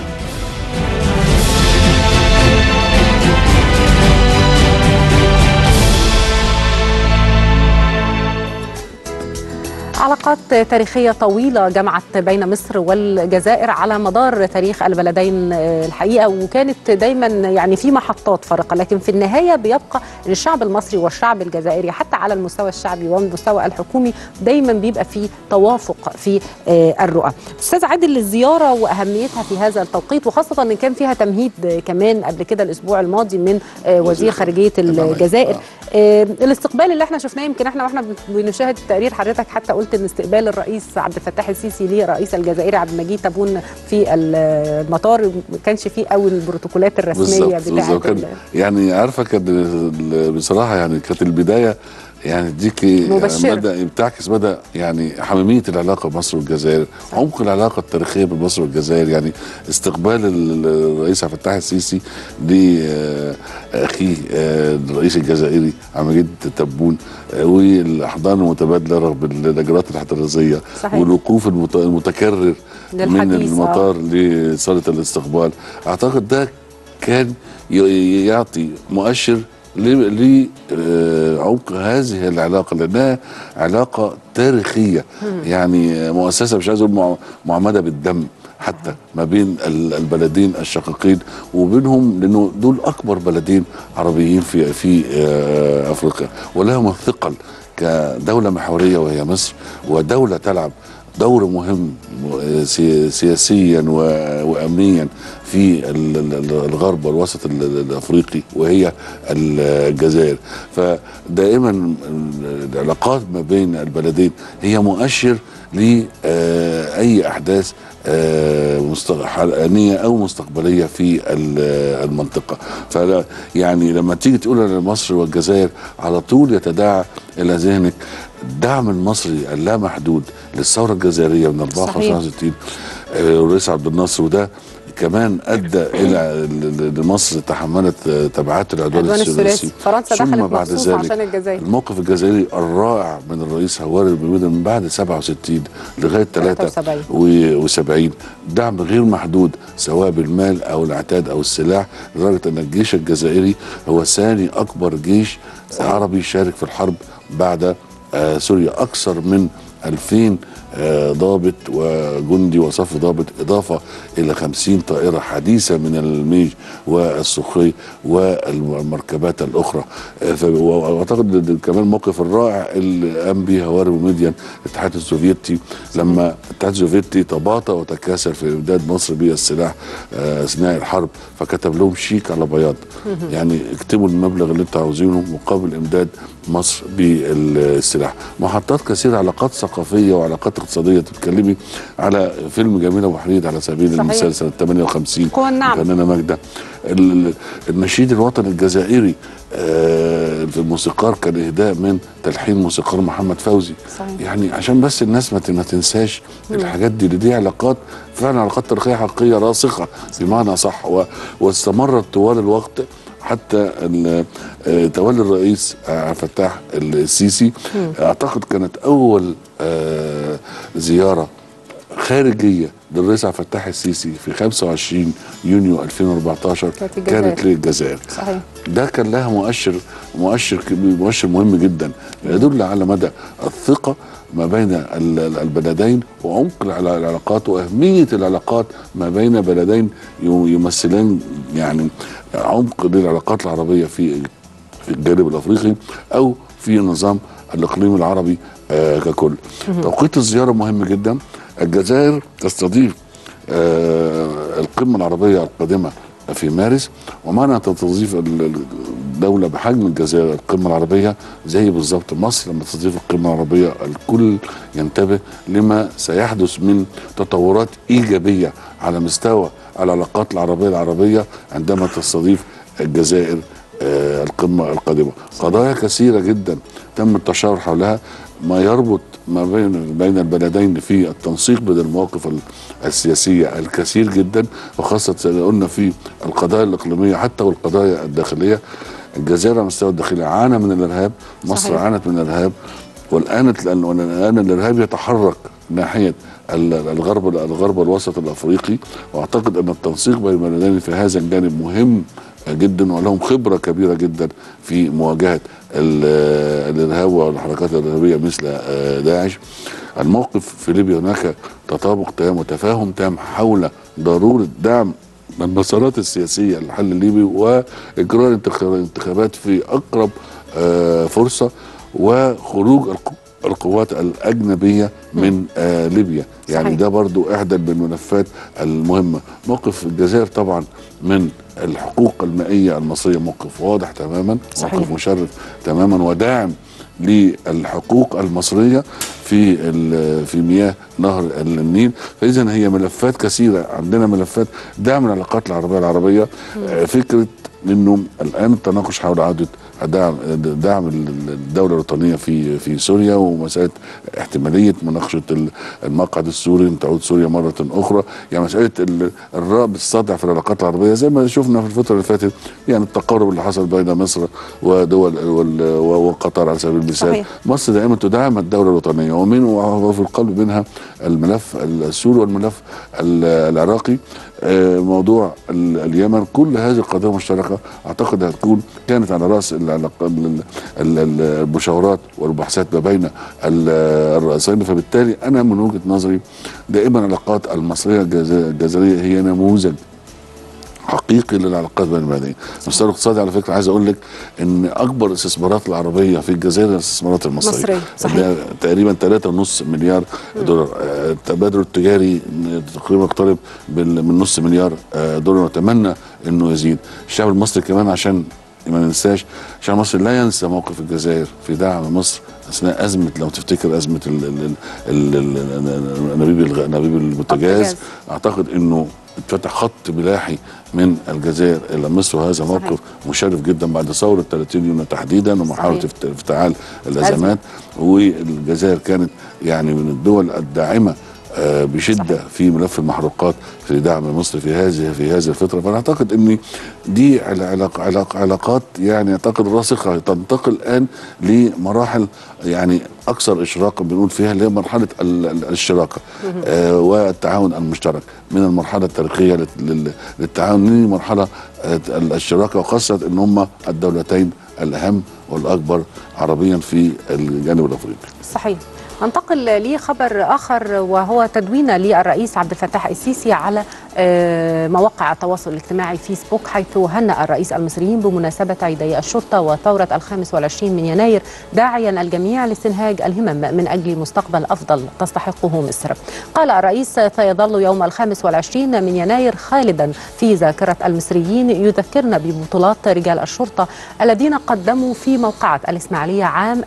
علاقات تاريخية طويلة جمعت بين مصر والجزائر على مدار تاريخ البلدين الحقيقة وكانت دايما يعني في محطات فارقة لكن في النهاية بيبقى الشعب المصري والشعب الجزائري حتى على المستوى الشعبي والمستوى الحكومي دايما بيبقى في توافق في الرؤى أستاذ عادل الزيارة وأهميتها في هذا التوقيت وخاصة أن كان فيها تمهيد كمان قبل كده الأسبوع الماضي من وزير خارجية الجزائر الاستقبال اللي احنا شفناه يمكن احنا واحنا بنشاهد التقرير حضرتك حتى قلت قلت ان استقبال الرئيس عبد الفتاح السيسي لرئيس الجزائري عبد المجيد تبون في المطار ما كانش فيه قوي البروتوكولات الرسميه بالظبط بتاعه بالظبط كان ال- يعني عارفه كان ال- بصراحه يعني كانت البدايه يعني ديكي مبشرة. مدى بتعكس مدى يعني حميميه العلاقه بمصر والجزائر عمق العلاقه التاريخيه بين مصر والجزائر يعني استقبال ال- الرئيس عبد الفتاح السيسي لاخيه الرئيس الجزائري عبد المجيد تبون آه، والاحضان المتبادله رغم الاجراءات الاحترازيه صحيح. والوقوف المت- المتكرر من للحديث، آه. المطار لصاله الاستقبال اعتقد ده كان ي- يعطي مؤشر لعمق هذه العلاقه لانها علاقه تاريخيه يعني مؤسسه مش عايز اقول مع- معمده بالدم حتى ما بين ال- البلدين الشقيقين وبينهم لانه دول اكبر بلدين عربيين في في آه، افريقيا ولهم الثقل كدوله محوريه وهي مصر ودوله تلعب دور مهم سي- سياسيا و- وامنيا في ال- ال- الغرب والوسط ال- ال- الافريقي وهي الجزائر فدائما العلاقات ما بين البلدين هي مؤشر لاي احداث آه، مست- حلقانيه او مستقبليه في ال- المنطقه فلا يعني لما تيجي تقول ان مصر والجزائر على طول يتداعى الى ذهنك الدعم المصري اللامحدود للثوره الجزائريه من 54 65 آه، والرئيس عبد الناصر وده كمان ادى الى ال- ال- مصر تحملت آه، تبعات العدوان العدوان الثلاثي. الثلاثي فرنسا ثم دخلت بعد مخصوص ذلك عشان الجزائر. الموقف الجزائري الرائع من الرئيس هواري البرميدة من بعد 67 لغايه 73 دعم غير محدود سواء بالمال او العتاد او السلاح لدرجه ان الجيش الجزائري هو ثاني اكبر جيش عربي شارك في الحرب بعد آه سوريا اكثر من 2000 آه، ضابط وجندي وصف ضابط إضافة إلى 50 طائرة حديثة من الميج والسخي والمركبات الأخرى آه، ف- وأعتقد إن كمان الموقف الرائع اللي قام به هواري وميديان الاتحاد السوفيتي لما الاتحاد السوفيتي تباطأ وتكاسل في إمداد مصر بالسلاح آه، أثناء الحرب فكتب لهم شيك على بياض يعني اكتبوا المبلغ اللي انتوا عاوزينه مقابل إمداد مصر بالسلاح محطات كثيرة علاقات ثقافية وعلاقات اقتصادية تتكلمي على فيلم جميل أبو حميد على سبيل صحيح. المثال سنة 58 قوى النعم. الفنانة ماجدة ال- النشيد الوطني الجزائري آه، في الموسيقار كان إهداء من تلحين موسيقار محمد فوزي صحيح. يعني عشان بس الناس ما ت- ما تنساش الحاجات دي دي علاقات فعلا علاقات تاريخية حقيقية راسخة بمعنى صح و- واستمرت طوال الوقت حتى ال- آه، تولي الرئيس عبد الفتاح السيسي اعتقد كانت اول آه، زياره خارجيه للرئيس عبد الفتاح السيسي في 25 يونيو 2014 كانت الجزائر. كانت للجزائر صحيح ده كان لها مؤشر مؤشر كبير مؤشر مهم جدا يدل على مدى الثقه ما بين ال- ال- البلدين وعمق العلا- العلاقات واهميه العلاقات ما بين بلدين يم- يمثلان يعني عمق للعلاقات العربيه في في الجانب الافريقي او في النظام الاقليمي العربي آه ككل. توقيت الزياره مهم جدا الجزائر تستضيف آه القمه العربيه القادمه في مارس ومعنى تستضيف ال- الدولة بحجم الجزائر القمة العربية زي بالظبط مصر لما تستضيف القمة العربية الكل ينتبه لما سيحدث من تطورات إيجابية على مستوى العلاقات العربية العربية عندما تستضيف الجزائر آه، القمة القادمة قضايا كثيرة جدا تم التشاور حولها ما يربط ما بين بين البلدين في التنسيق بين المواقف ال- السياسية الكثير جدا وخاصة زي ما قلنا في القضايا الإقليمية حتى والقضايا الداخلية الجزائر على المستوى الداخلي عانى من الإرهاب مصر صحيح. عانت من الإرهاب والآن والآن الإرهاب يتحرك ناحية ال- الغرب الغرب والوسط الأفريقي وأعتقد أن التنسيق بين البلدين في هذا الجانب مهم جدا ولهم خبرة كبيرة جدا في مواجهة ال- الإرهاب والحركات الإرهابية مثل آه، داعش الموقف في ليبيا هناك تطابق تام وتفاهم تام حول ضرورة دعم المسارات السياسية للحل الليبي وإجراء الانتخ- الانتخابات في أقرب آه، فرصة وخروج الق- القوات الأجنبية من آه، ليبيا يعني صحيح. ده برضو إحدى الملفات المهمة موقف الجزائر طبعا من الحقوق المائية المصرية موقف واضح تماما صحيح. موقف مشرف تماما وداعم للحقوق المصرية في ال- في مياه نهر النيل فاذا هي ملفات كثيره عندنا ملفات دعم العلاقات العربيه العربيه آه، فكره انه الان التناقش حول عوده دعم دعم الدوله الوطنيه في في سوريا ومساله احتماليه مناقشه ال- المقعد السوري ان تعود سوريا مره اخرى يعني مساله ال- الرعب الساطع في العلاقات العربيه زي ما شفنا في الفتره اللي فاتت يعني التقارب اللي حصل بين مصر ودول وال- وقطر على سبيل المثال صحيح. مصر دائما تدعم الدوله الوطنيه ومن وفي القلب منها الملف السوري والملف ال- العراقي آه، موضوع ال- اليمن كل هذه القضايا المشتركه اعتقد هتكون كانت على راس العلاق- ال- ال- ال- المشاورات والبحثات ما بين ال- الرئيسين فبالتالي انا من وجهه نظري دائما العلاقات المصريه الجز- الجزائريه هي نموذج حقيقي للعلاقات بين البلدين المستوى الاقتصادي على فكره عايز اقول لك ان اكبر الاستثمارات العربيه في الجزائر الاستثمارات المصريه مصرية، صحيح. اللي هي تقريبا 3.5 مليار دولار آه، التبادل التجاري تقريبا يقترب بال- من نص مليار آه، دولار نتمنى انه يزيد الشعب المصري كمان عشان ما ننساش الشعب المصري لا ينسى موقف الجزائر في دعم مصر اثناء ازمه لو تفتكر ازمه ال- ال- ال- ال- ال- انابيب الغ- انابيب البوتاجاز البوتاجاز. اعتقد انه اتفتح خط ملاحي من الجزائر الى مصر وهذا موقف مشرف جدا بعد ثوره 30 يونيو تحديدا ومحاوله صحيح. افت- افتعال الازمات والجزائر كانت يعني من الدول الداعمه آه، بشده صحيح. في ملف المحروقات في دعم مصر في هذه في هذه الفتره فانا اعتقد ان دي عل- علاق علاق علاقات يعني اعتقد راسخه تنتقل الان لمراحل يعني اكثر اشراقا بنقول فيها اللي هي مرحله ال- ال- الشراكه آه والتعاون المشترك من المرحله التاريخيه لل- لل- للتعاون لمرحله آه، الشراكه وخاصه ان هم الدولتين الاهم والاكبر عربيا في الجانب الافريقي صحيح ننتقل لخبر اخر وهو تدوين للرئيس عبد الفتاح السيسي على آه، مواقع التواصل الاجتماعي فيسبوك حيث هنأ الرئيس المصريين بمناسبة عيدي الشرطة وثورة الخامس والعشرين من يناير داعيا الجميع لاستنهاج الهمم من أجل مستقبل أفضل تستحقه مصر قال الرئيس سيظل يوم الخامس والعشرين من يناير خالدا في ذاكرة المصريين يذكرنا ببطولات رجال الشرطة الذين قدموا في موقعة الإسماعيلية عام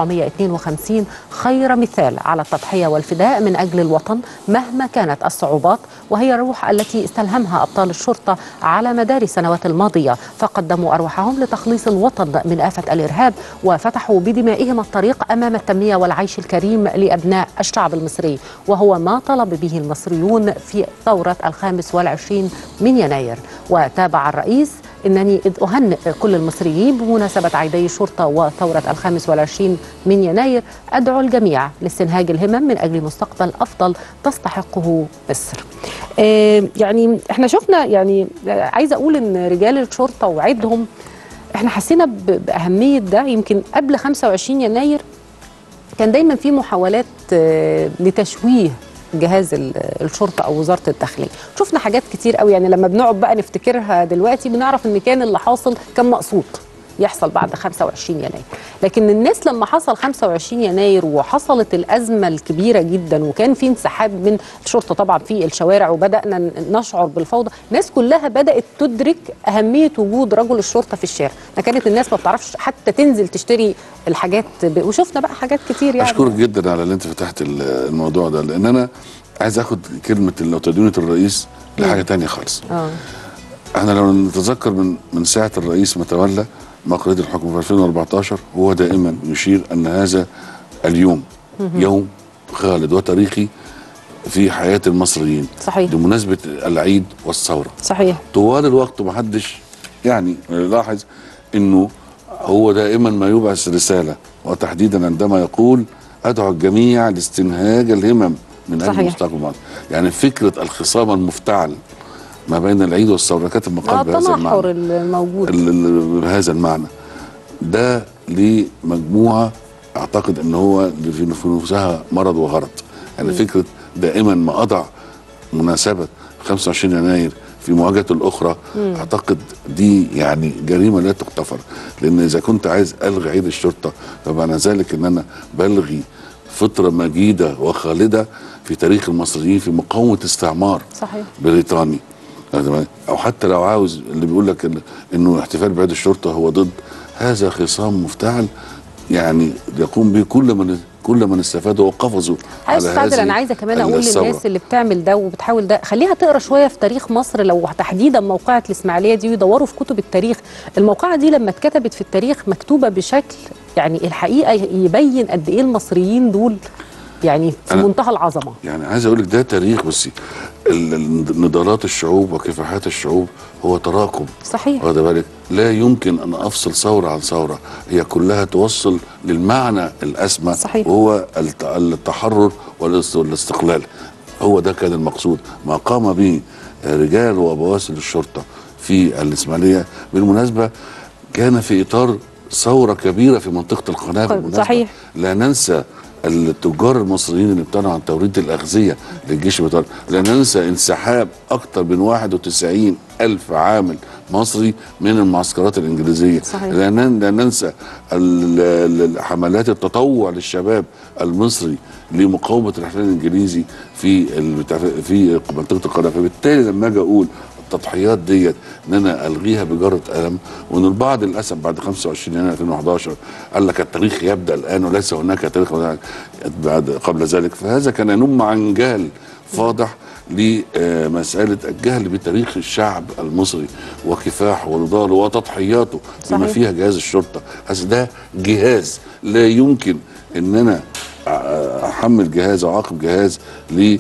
1952 خير مثال على التضحية والفداء من أجل الوطن مهما كانت الصعوبات وهي الروح التي استلهمها أبطال الشرطة على مدار السنوات الماضية فقدموا أرواحهم لتخليص الوطن من آفة الإرهاب وفتحوا بدمائهم الطريق أمام التنمية والعيش الكريم لأبناء الشعب المصري وهو ما طلب به المصريون في ثورة الخامس والعشرين من يناير وتابع الرئيس إنني إذ أهنئ كل المصريين بمناسبة عيدي الشرطة وثورة الخامس والعشرين من يناير أدعو الجميع لاستنهاج الهمم من أجل مستقبل أفضل تستحقه مصر آه، يعني احنا شفنا يعني آه، عايزة أقول إن رجال الشرطة وعدهم احنا حسينا ب- بأهمية ده يمكن قبل 25 يناير كان دايما في محاولات آه، لتشويه جهاز ال- الشرطه او وزاره الداخليه شفنا حاجات كتير قوي يعني لما بنقعد بقى نفتكرها دلوقتي بنعرف ان كان اللي حاصل كان مقصود يحصل بعد 25 يناير لكن الناس لما حصل 25 يناير وحصلت الأزمة الكبيرة جدا وكان في انسحاب من الشرطة طبعا في الشوارع وبدأنا ن- نشعر بالفوضى الناس كلها بدأت تدرك أهمية وجود رجل الشرطة في الشارع ما كانت الناس ما بتعرفش حتى تنزل تشتري الحاجات ب... وشفنا بقى حاجات كتير يعني اشكرك جدا على اللي انت فتحت ال- الموضوع ده لان انا عايز اخد كلمه لو تدوينه الرئيس لحاجه تانية خالص اه احنا لو نتذكر من من ساعه الرئيس ما تولى مقرية الحكم في 2014 هو دائما يشير ان هذا اليوم يوم خالد وتاريخي في حياه المصريين صحيح بمناسبه العيد والثوره صحيح طوال الوقت محدش يعني لاحظ انه هو دائما ما يبعث رساله وتحديدا عندما يقول ادعو الجميع لاستنهاج الهمم من اجل صحيح. مستقبل مصر يعني فكره الخصام المفتعل ما بين العيد والثوره كانت اه المقال بهذا التناحر المعنى الموجود ال- ال- بهذا المعنى ده لمجموعه اعتقد ان هو في في نفسها مرض وغرض يعني فكره دائما ما اضع مناسبه 25 يناير في مواجهه الاخرى اعتقد دي يعني جريمه لا تغتفر لان اذا كنت عايز الغي عيد الشرطه فمعنى ذلك ان انا بلغي فتره مجيده وخالده في تاريخ المصريين في مقاومه استعمار صحيح بريطاني او حتى لو عاوز اللي بيقول لك إن- انه احتفال بعيد الشرطه هو ضد هذا خصام مفتعل يعني يقوم به كل من كل من استفادوا وقفزوا على عايز عادل هذه انا عايزه كمان اقول الثورة. للناس اللي بتعمل ده وبتحاول ده خليها تقرا شويه في تاريخ مصر لو تحديدا موقعه الاسماعيليه دي ويدوروا في كتب التاريخ الموقعه دي لما اتكتبت في التاريخ مكتوبه بشكل يعني الحقيقه يبين قد ايه المصريين دول يعني في أنا- منتهى العظمه يعني عايز اقول لك ده تاريخ بس ال- ال- نضالات الشعوب وكفاحات الشعوب هو تراكم صحيح واخد بالك لا يمكن ان افصل ثوره عن ثوره هي كلها توصل للمعنى الاسمى صحيح. وهو الت- التحرر والاست- والاستقلال هو ده كان المقصود ما قام به رجال وبواسل الشرطه في الاسماعيليه بالمناسبه كان في اطار ثوره كبيره في منطقه القناه طيب، بالمناسبة. صحيح. لا ننسى التجار المصريين اللي ابتدوا عن توريد الأغذية للجيش الإيطالي لا ننسى انسحاب أكثر من 91 ألف عامل مصري من المعسكرات الإنجليزية صحيح. لا, نن- لا ننسى ال- ال- حملات التطوع للشباب المصري لمقاومة الاحتلال الإنجليزي في ال- في منطقة القناة فبالتالي لما أجي أقول التضحيات ديت ان انا الغيها بجره قلم وان البعض للاسف بعد 25 يناير 2011 قال لك التاريخ يبدا الان وليس هناك تاريخ بعد قبل ذلك فهذا كان ينم عن جهل فاضح لمسألة الجهل بتاريخ الشعب المصري وكفاحه ونضاله وتضحياته بما صحيح. فيها جهاز الشرطة هذا ده جهاز لا يمكن ان انا احمل جهاز او اعاقب جهاز ل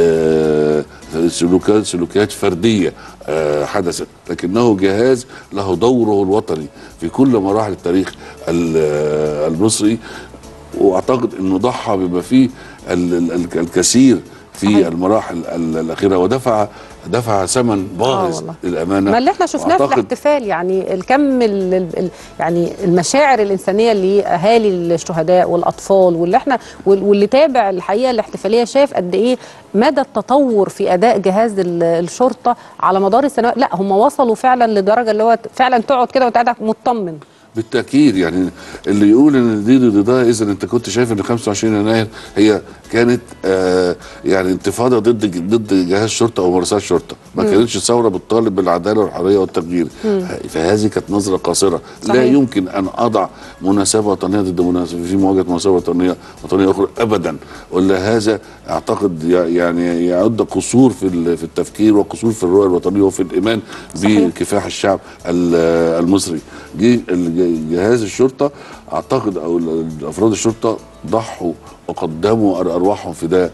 آه، سلوكات سلوكيات فرديه آه، حدثت لكنه جهاز له دوره الوطني في كل مراحل التاريخ ال- آه، المصري واعتقد انه ضحى بما فيه ال- ال- ال- الكثير في صحيح. المراحل ال- الاخيره ودفع دفع ثمن باهظ والله. للامانه ما اللي احنا شفناه في وأعتقد- الاحتفال يعني الكم ال ال ال يعني المشاعر الانسانيه لاهالي الشهداء والاطفال واللي احنا وال- واللي تابع الحقيقه الاحتفاليه شاف قد ايه مدى التطور في اداء جهاز ال- الشرطه على مدار السنوات لا هم وصلوا فعلا لدرجه اللي هو فعلا تقعد كده وانت قاعد مطمن بالتاكيد يعني اللي يقول ان دي ضدها اذا انت كنت شايف ان 25 يناير هي كانت آه يعني انتفاضه ضد ضد جهاز شرطه او مراسات شرطه ما كانتش ثوره بتطالب بالعداله والحريه والتغيير فهذه كانت نظره قاصره لا صحيح. يمكن ان اضع مناسبه وطنيه ضد مناسبه في مواجهه مناسبه وطنيه وطنيه اخرى ابدا ولا هذا اعتقد ي- يعني يعد قصور في ال- في التفكير وقصور في الرؤيه الوطنيه وفي الايمان صحيح. بكفاح الشعب ال- المصري جه ال- جهاز الشرطه اعتقد او ال- افراد الشرطه ضحوا وقدموا أر- ارواحهم فداء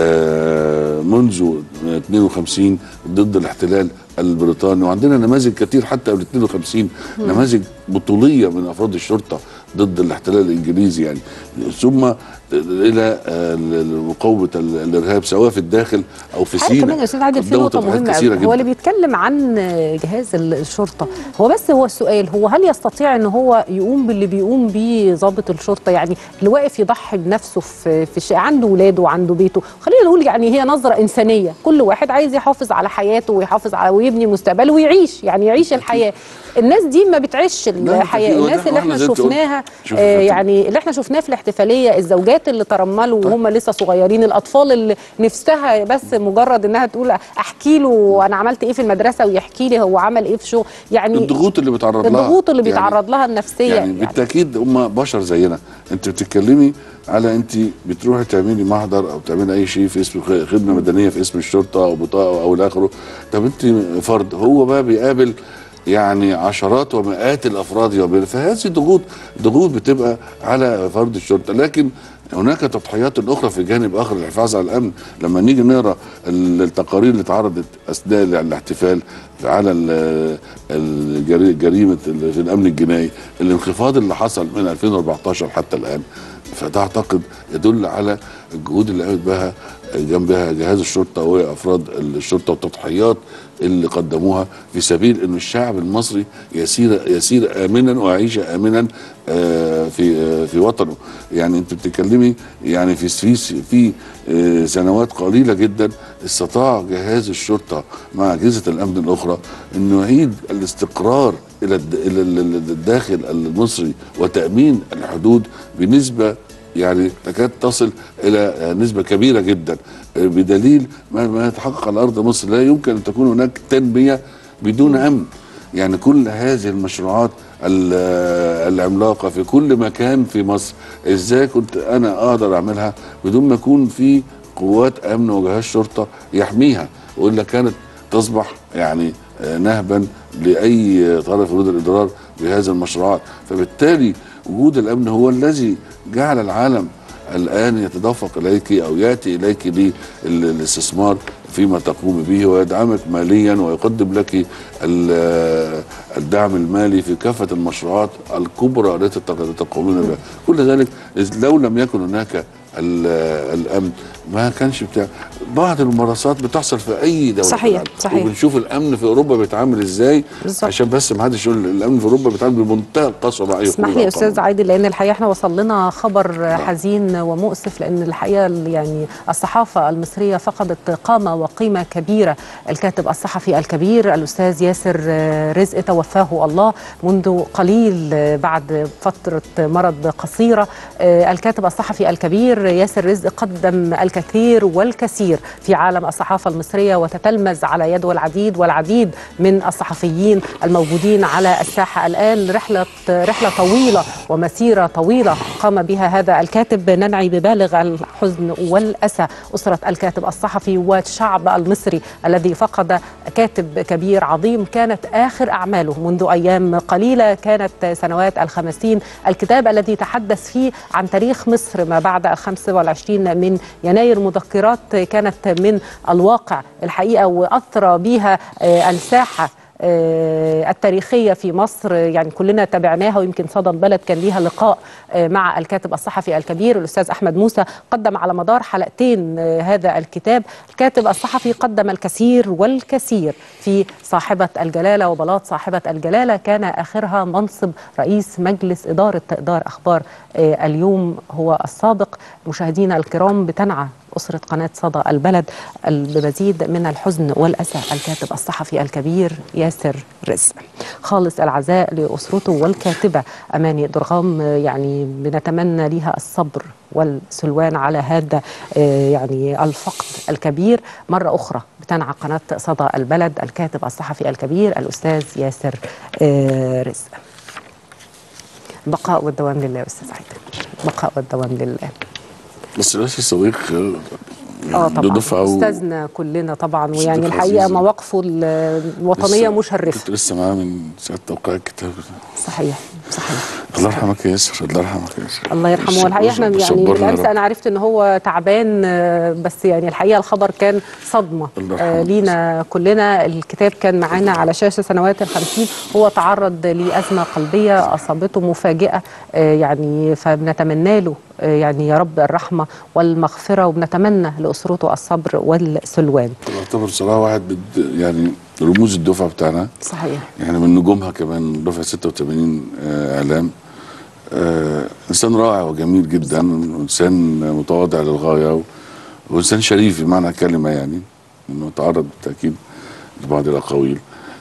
آه، منذ 52 ضد الاحتلال البريطاني وعندنا نماذج كتير حتى قبل 52 نماذج بطوليه من افراد الشرطه ضد الاحتلال الانجليزي يعني ثم الى آه، ال- مقاومه ال- الارهاب سواء في الداخل او في حاجه سيناء كمان يا استاذ عادل في قدموا نقطه تضحيات مهمه كثيرة قوي هو جداً. اللي بيتكلم عن جهاز ال- الشرطه هو بس هو السؤال هو هل يستطيع ان هو يقوم باللي بيقوم بيه ضابط الشرطه يعني اللي واقف يضحي بنفسه في في شيء عنده ولاده وعنده بيته خلينا نقول يعني هي نظره انسانيه كل واحد عايز يحافظ على حياته ويحافظ على ويبني مستقبله ويعيش يعني يعيش الحياه الناس دي ما بتعيش الحياه بالتأكيد. الناس اللي وإحنا احنا زي ما أنت قلت. شفناها شوف آه يا فندم. يعني اللي احنا شفناه في الاحتفاليه الزوجات اللي ترملوا وهم لسه صغيرين الاطفال اللي نفسها بس مجرد انها تقول احكي له انا عملت ايه في المدرسه ويحكي لي هو عمل ايه في شغل يعني الضغوط اللي بيتعرض لها الضغوط اللي يعني- بيتعرض لها النفسيه يعني, يعني, بالتاكيد هم بشر زينا انت بتتكلمي على انت بتروحي تعملي محضر او تعملي اي شيء في اسم خ- خدمه مدنيه في اسم الشرطه او بطاقه او الى اخره طب انت فرد هو بقى بيقابل يعني عشرات ومئات الافراد يوميا فهذه ضغوط ضغوط بتبقى على فرد الشرطه لكن هناك تضحيات اخرى في جانب اخر للحفاظ على الامن لما نيجي نقرا ال- التقارير اللي اتعرضت اثناء الاحتفال على ال- الجري- جريمه ال- في الامن الجنائي الانخفاض اللي حصل من 2014 حتى الان فده اعتقد يدل على الجهود اللي قامت بها جنبها جهاز الشرطه وافراد الشرطه والتضحيات اللي قدموها في سبيل ان الشعب المصري يسير يسير امنا ويعيش امنا آه، في آه، في وطنه يعني انت بتتكلمي يعني في في في آه، سنوات قليله جدا استطاع جهاز الشرطه مع اجهزه الامن الاخرى انه يعيد الاستقرار الى الد- الى ال- ال- الداخل المصري وتامين الحدود بنسبه يعني تكاد تصل الى نسبه كبيره جدا بدليل ما ما يتحقق على ارض مصر لا يمكن ان تكون هناك تنميه بدون امن يعني كل هذه المشروعات ال- العملاقه في كل مكان في مصر ازاي كنت انا اقدر اعملها بدون ما يكون في قوات امن وجهاز شرطه يحميها والا كانت تصبح يعني آه، نهبا لاي طرف يريد الاضرار بهذه المشروعات فبالتالي وجود الامن هو الذي جعل العالم الان يتدفق اليك او ياتي اليك للاستثمار فيما تقوم به ويدعمك ماليا ويقدم لك ال- الدعم المالي في كافه المشروعات الكبرى التي تق- تقومون بها كل ذلك إذ لو لم يكن هناك ال- الامن ما كانش بتاع بعض الممارسات بتحصل في اي دوله في صحيح، العالم. صحيح. وبنشوف الامن في اوروبا بيتعامل ازاي بالظبط. عشان بس ما حدش يقول الامن في اوروبا بيتعامل بمنتهى القسوه مع اي اسمح قوة لي يا أو استاذ قانون. عادل لان الحقيقه احنا وصل لنا خبر حزين ومؤسف لان الحقيقه يعني الصحافه المصريه فقدت قامه وقيمه كبيره الكاتب الصحفي الكبير الاستاذ ياسر رزق توفاه الله منذ قليل بعد فتره مرض قصيره الكاتب الصحفي الكبير ياسر رزق قدم الكثير والكثير في عالم الصحافه المصريه وتتلمذ على يده العديد والعديد من الصحفيين الموجودين على الساحه الان رحله رحله طويله ومسيره طويله قام بها هذا الكاتب ننعي ببالغ الحزن والاسى اسره الكاتب الصحفي والشعب المصري الذي فقد كاتب كبير عظيم كانت اخر اعماله منذ ايام قليله كانت سنوات الخمسين الكتاب الذي تحدث فيه عن تاريخ مصر ما بعد الخمس والعشرين من يناير مذكرات كانت من الواقع الحقيقه واثرى بها آه، الساحه آه، التاريخية في مصر يعني كلنا تابعناها ويمكن صدى البلد كان ليها لقاء آه، مع الكاتب الصحفي الكبير الأستاذ أحمد موسى قدم على مدار حلقتين آه، هذا الكتاب الكاتب الصحفي قدم الكثير والكثير في صاحبة الجلالة وبلاط صاحبة الجلالة كان آخرها منصب رئيس مجلس إدارة إدار أخبار آه، اليوم هو السابق مشاهدينا الكرام بتنعى أسرة قناة صدى البلد بمزيد من الحزن والأسى الكاتب الصحفي الكبير ياسر رزق خالص العزاء لأسرته والكاتبة أماني درغام يعني بنتمنى لها الصبر والسلوان على هذا آه، يعني الفقد الكبير مرة أخرى بتنعى قناة صدى البلد الكاتب الصحفي الكبير الأستاذ ياسر آه، رزق بقاء والدوام لله يا أستاذ عيد بقاء والدوام لله بس راسي صديق اه طبعا دفعه و- استاذنا كلنا طبعا صديق ويعني الحقيقه عزيز. مواقفه ال- الوطنيه لسه- مشرفه كنت لسه معاه من ساعه توقيع الكتاب صحيح صحيح الله يرحمك يا ياسر الله يرحمك يا ياسر الله يرحمه بس- والحقيقه احنا بس- يعني صبرنا يا بالامس رب. انا عرفت ان هو تعبان آه، بس يعني الحقيقه الخبر كان صدمه الله يرحمه. آه، لينا كلنا الكتاب كان معانا على شاشه سنوات الخمسين هو تعرض لازمه قلبيه اصابته مفاجئه آه، يعني فبنتمنى له آه، يعني يا رب الرحمه والمغفره وبنتمنى لاسرته الصبر والسلوان يعتبر صراحه واحد بد يعني رموز الدفعه بتاعنا صحيح يعني من نجومها كمان دفعه 86 آه، اعلام آه انسان رائع وجميل جدا وانسان متواضع للغايه و- وانسان شريف بمعنى الكلمه يعني انه تعرض بالتاكيد لبعض الاقاويل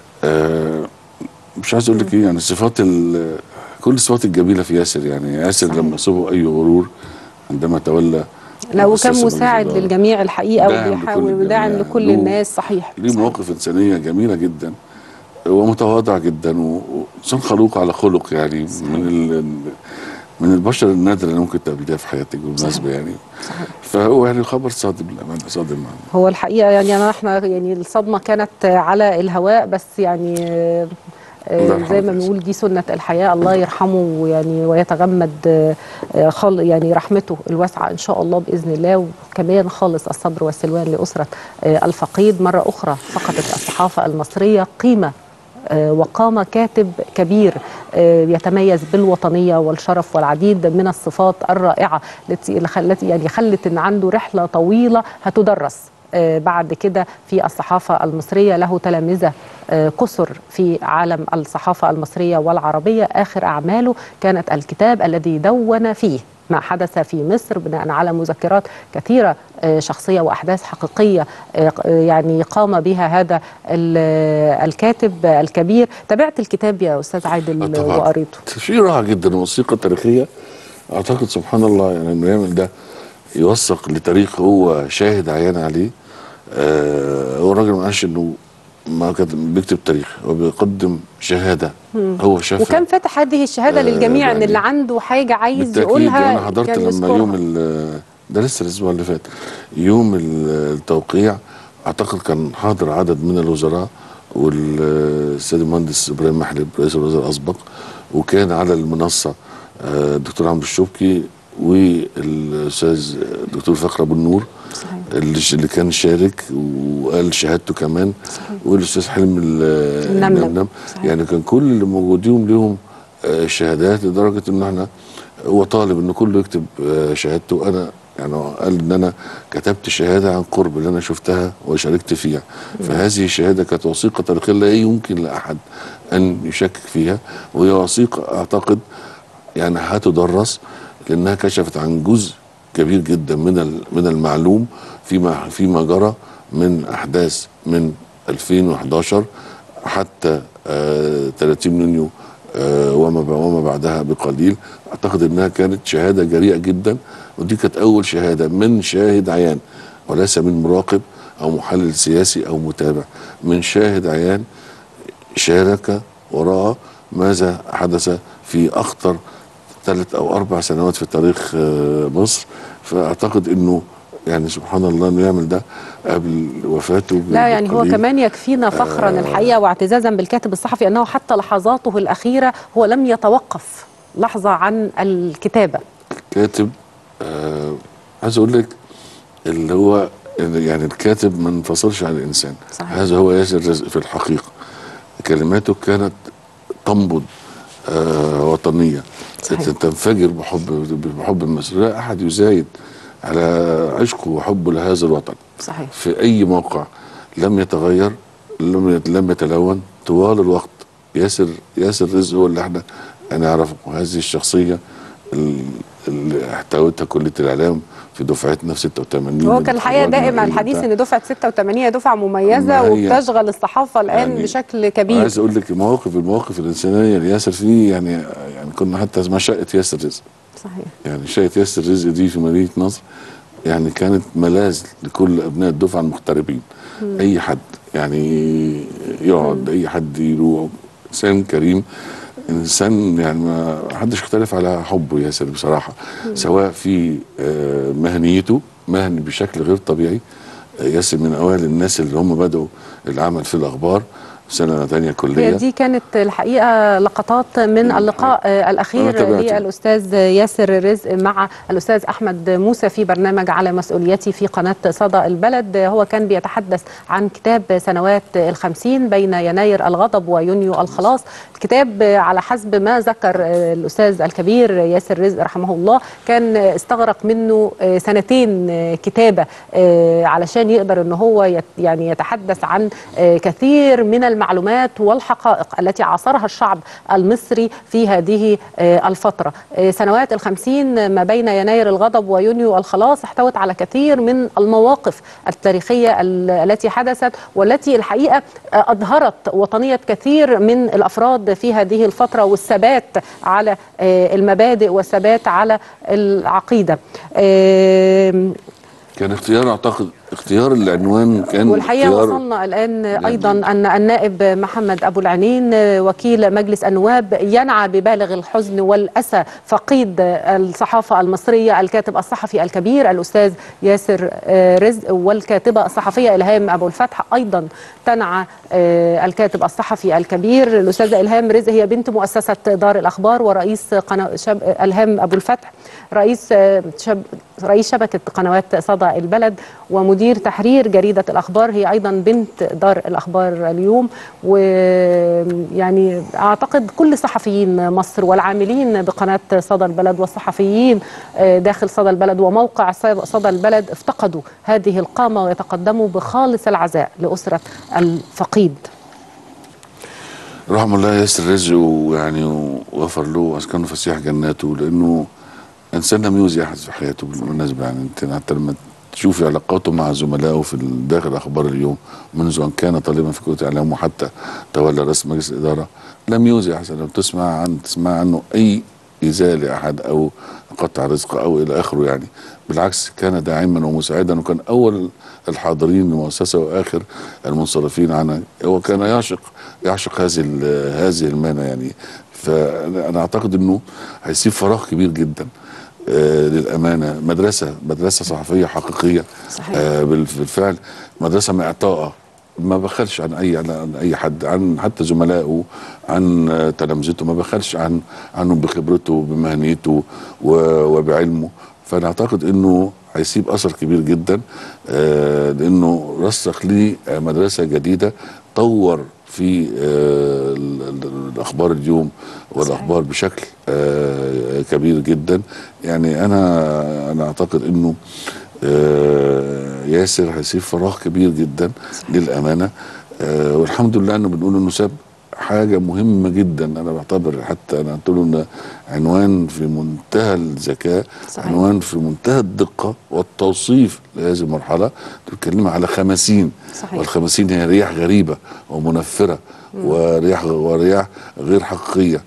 آه مش عايز اقول لك ايه يعني صفات ال- كل الصفات الجميله في ياسر يعني ياسر صحيح. لما يصيبه اي غرور عندما تولى لا وكان مؤسسة مساعد الإدارة. للجميع الحقيقه داعم وبيحاول لكل وداعم الجميع. لكل له- الناس صحيح ليه صحيح. مواقف انسانيه جميله جدا ومتواضع جدا و- وانسان خلوق على خلق يعني من ال من البشر النادره اللي ممكن تقابليها في حياتك بالمناسبه يعني صحيح. فهو يعني خبر صادم للامانه صادم معنا هو الحقيقه يعني انا احنا يعني الصدمه كانت على الهواء بس يعني آه، الله آه، يرحمه زي ما يا بنقول دي سنه الحياه الله يرحمه ويعني ويتغمد آه، آه، خال يعني رحمته الواسعه ان شاء الله باذن الله وكمان خالص الصبر والسلوان لاسره آه، الفقيد مره اخرى فقدت الصحافه المصريه قيمه آه، وقام كاتب كبير آه، يتميز بالوطنيه والشرف والعديد من الصفات الرائعه التي اللي خلت يعني خلت ان عنده رحله طويله هتدرس آه، بعد كده في الصحافه المصريه له تلامذه آه، كثر في عالم الصحافه المصريه والعربيه اخر اعماله كانت الكتاب الذي دون فيه ما حدث في مصر بناء على مذكرات كثيره آه، شخصيه واحداث حقيقيه آه، ق- آه، يعني قام بها هذا ال- الكاتب الكبير تابعت الكتاب يا استاذ عادل طبعاً. وقريته شيء رائع جدا وثيقه تاريخيه اعتقد سبحان الله يعني انه يعمل ده يوثق لتاريخ هو شاهد عيان عليه آه هو الراجل ما قالش انه ما كتب بيكتب تاريخ هو بيقدم شهاده هو شافها وكان فاتح هذه الشهاده آه، للجميع ان يعني اللي عنده حاجه عايز بالتأكيد يقولها أنا حضرت كان لما يذكرها. يوم ال- ده لسه الأسبوع اللي فات يوم ال- التوقيع أعتقد كان حاضر عدد من الوزراء والسيد المهندس إبراهيم محلب رئيس الوزراء الأسبق وكان على المنصة آه، الدكتور عمرو الشوبكي والأستاذ الدكتور فخر أبو النور صحيح. اللي اللي كان شارك وقال شهادته كمان والاستاذ حلمي ال- النمنم. النمنم صحيح. يعني كان كل اللي موجودين لهم آه، شهادات لدرجه ان احنا هو طالب ان كله يكتب آه، شهادته وانا يعني هو قال ان انا كتبت شهاده عن قرب اللي انا شفتها وشاركت فيها فهذه الشهاده كانت وثيقه تاريخيه لا يمكن لاحد ان يشكك فيها وهي وثيقه اعتقد يعني هتدرس لانها كشفت عن جزء كبير جدا من ال- من المعلوم فيما فيما جرى من احداث من 2011 حتى آه 30 يونيو آه وما ب- وما بعدها بقليل اعتقد انها كانت شهاده جريئه جدا ودي كانت اول شهاده من شاهد عيان وليس من مراقب او محلل سياسي او متابع من شاهد عيان شارك وراء ماذا حدث في اخطر ثلاث او اربع سنوات في تاريخ آه، مصر فاعتقد انه يعني سبحان الله انه يعمل ده قبل وفاته لا يعني هو بقليل. كمان يكفينا فخرا الحقيقه واعتزازا بالكاتب الصحفي انه حتى لحظاته الاخيره هو لم يتوقف لحظه عن الكتابه كاتب آه عايز اقول لك اللي هو يعني الكاتب ما انفصلش عن الانسان صحيح. هذا هو ياسر رزق في الحقيقه كلماته كانت تنبض آه وطنيه صحيح. تنفجر بحب بحب مصر لا احد يزايد على عشقه وحبه لهذا الوطن صحيح في اي موقع لم يتغير لم لم يتلون طوال الوقت ياسر ياسر رزق هو اللي احنا نعرفه وهذه الشخصيه ال- اللي احتوتها كليه الاعلام في دفعتنا في 86 هو كان الحقيقه اتخرجنا دائما اللي الحديث بتاع. ان دفعه 86 هي دفعه مميزه ما هي- وبتشغل الصحافه الان يعني بشكل كبير عايز اقول لك مواقف المواقف الانسانيه اللي ياسر فيه يعني يعني كنا حتى اسمها شقه ياسر رزق صحيح يعني شقه ياسر رزق دي في مدينه نصر يعني كانت ملاذ لكل ابناء الدفعه المغتربين اي حد يعني يقعد اي حد يروح انسان كريم انسان يعني ما حدش يختلف على حبه ياسر بصراحه سواء في آه، مهنيته مهني بشكل غير طبيعي آه، ياسر من اوائل الناس اللي هم بداوا العمل في الاخبار سنه ثانيه هي كليه دي كانت الحقيقه لقطات من اللقاء آه، أنا الاخير تابعته. للاستاذ ياسر رزق مع الاستاذ احمد موسى في برنامج على مسؤوليتي في قناه صدى البلد هو كان بيتحدث عن كتاب سنوات الخمسين بين يناير الغضب ويونيو الخلاص الكتاب آه، على حسب ما ذكر آه، الاستاذ الكبير ياسر رزق رحمه الله كان آه، استغرق منه آه، سنتين آه، كتابه آه، علشان يقدر ان هو يت يعني يتحدث عن آه، كثير من المعلومات والحقائق التي عاصرها الشعب المصري في هذه آه، الفترة آه، سنوات الخمسين ما بين يناير الغضب ويونيو الخلاص احتوت على كثير من المواقف التاريخية ال- التي حدثت والتي الحقيقة آه، أظهرت وطنية كثير من الأفراد في هذه الفترة والثبات على آه، المبادئ والثبات على العقيدة آم، كان اختيار اعتقد اختيار العنوان كان والحقيقه اختيار وصلنا الان ايضا ان النائب محمد ابو العنين وكيل مجلس النواب ينعى ببالغ الحزن والاسى فقيد الصحافه المصريه الكاتب الصحفي الكبير الاستاذ ياسر آه، رزق والكاتبه الصحفيه الهام ابو الفتح ايضا تنعى آه، الكاتب الصحفي الكبير الاستاذه الهام رزق هي بنت مؤسسه دار الاخبار ورئيس قناه شب... الهام ابو الفتح رئيس آه، شب... رئيس شبكه قنوات صدى البلد ومدير تحرير جريده الاخبار هي ايضا بنت دار الاخبار اليوم ويعني اعتقد كل صحفيين مصر والعاملين بقناه صدى البلد والصحفيين آه، داخل صدى البلد وموقع صدى البلد افتقدوا هذه القامه ويتقدموا بخالص العزاء لاسره الفقيد رحم الله ياسر رزقه ويعني وغفر له واسكنه فسيح جناته لانه انسان لم يؤذي احد في حياته بالمناسبه يعني انت حتى لما تشوفي علاقاته مع زملائه في داخل اخبار اليوم منذ ان كان طالبا في كليه الاعلام وحتى تولى رئاسه مجلس الاداره لم يؤذي احد لو تسمع عن تسمع عنه اي ايذاء لاحد او قطع رزق او الى اخره يعني بالعكس كان داعما ومساعدا وكان اول الحاضرين للمؤسسه واخر المنصرفين عنها هو كان يعشق يعشق هذه ال- هذه المهنه يعني فانا أنا اعتقد انه هيسيب فراغ كبير جدا آه للامانه مدرسه مدرسه صحفيه حقيقيه صحيح. آه بالف- بالفعل مدرسه معطاءه ما بخلش عن اي عن اي حد عن حتى زملائه عن آه، تلامذته ما بخلش عن عنهم بخبرته بمهنيته و- وبعلمه فانا اعتقد انه هيسيب اثر كبير جدا آه لانه رسخ لي آه، مدرسه جديده طور في آه ال- ال- الاخبار اليوم والاخبار بشكل آه كبير جدا يعني انا انا اعتقد انه آه ياسر هيسيب فراغ كبير جدا للامانه آه والحمد لله انه بنقول انه ساب حاجه مهمه جدا انا بعتبر حتى انا قلت له إن عنوان في منتهى الذكاء صحيح. عنوان في منتهى الدقه والتوصيف لهذه المرحله بتتكلم على خمسين صحيح. والخمسين هي رياح غريبه ومنفره ورياح ورياح غير حقيقيه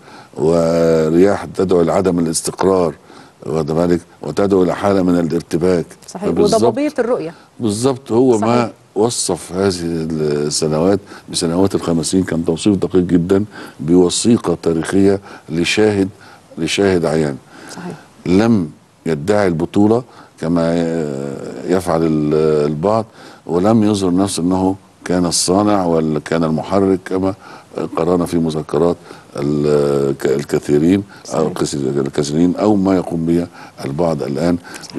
ورياح تدعو لعدم الاستقرار واخد بالك وتدعو الى حاله من الارتباك صحيح فبالظبط- وضبابيه الرؤيه بالظبط هو صحيح. ما وصف هذه السنوات بسنوات الخمسين كان توصيف دقيق جدا بوثيقة تاريخية لشاهد لشاهد عيان صحيح لم يدعي البطولة كما يفعل ال- البعض ولم يظهر نفسه أنه كان الصانع ولا كان المحرك كما قرانا في مذكرات ال- الكثيرين أو الكثير- الكثيرين أو ما يقوم به البعض الآن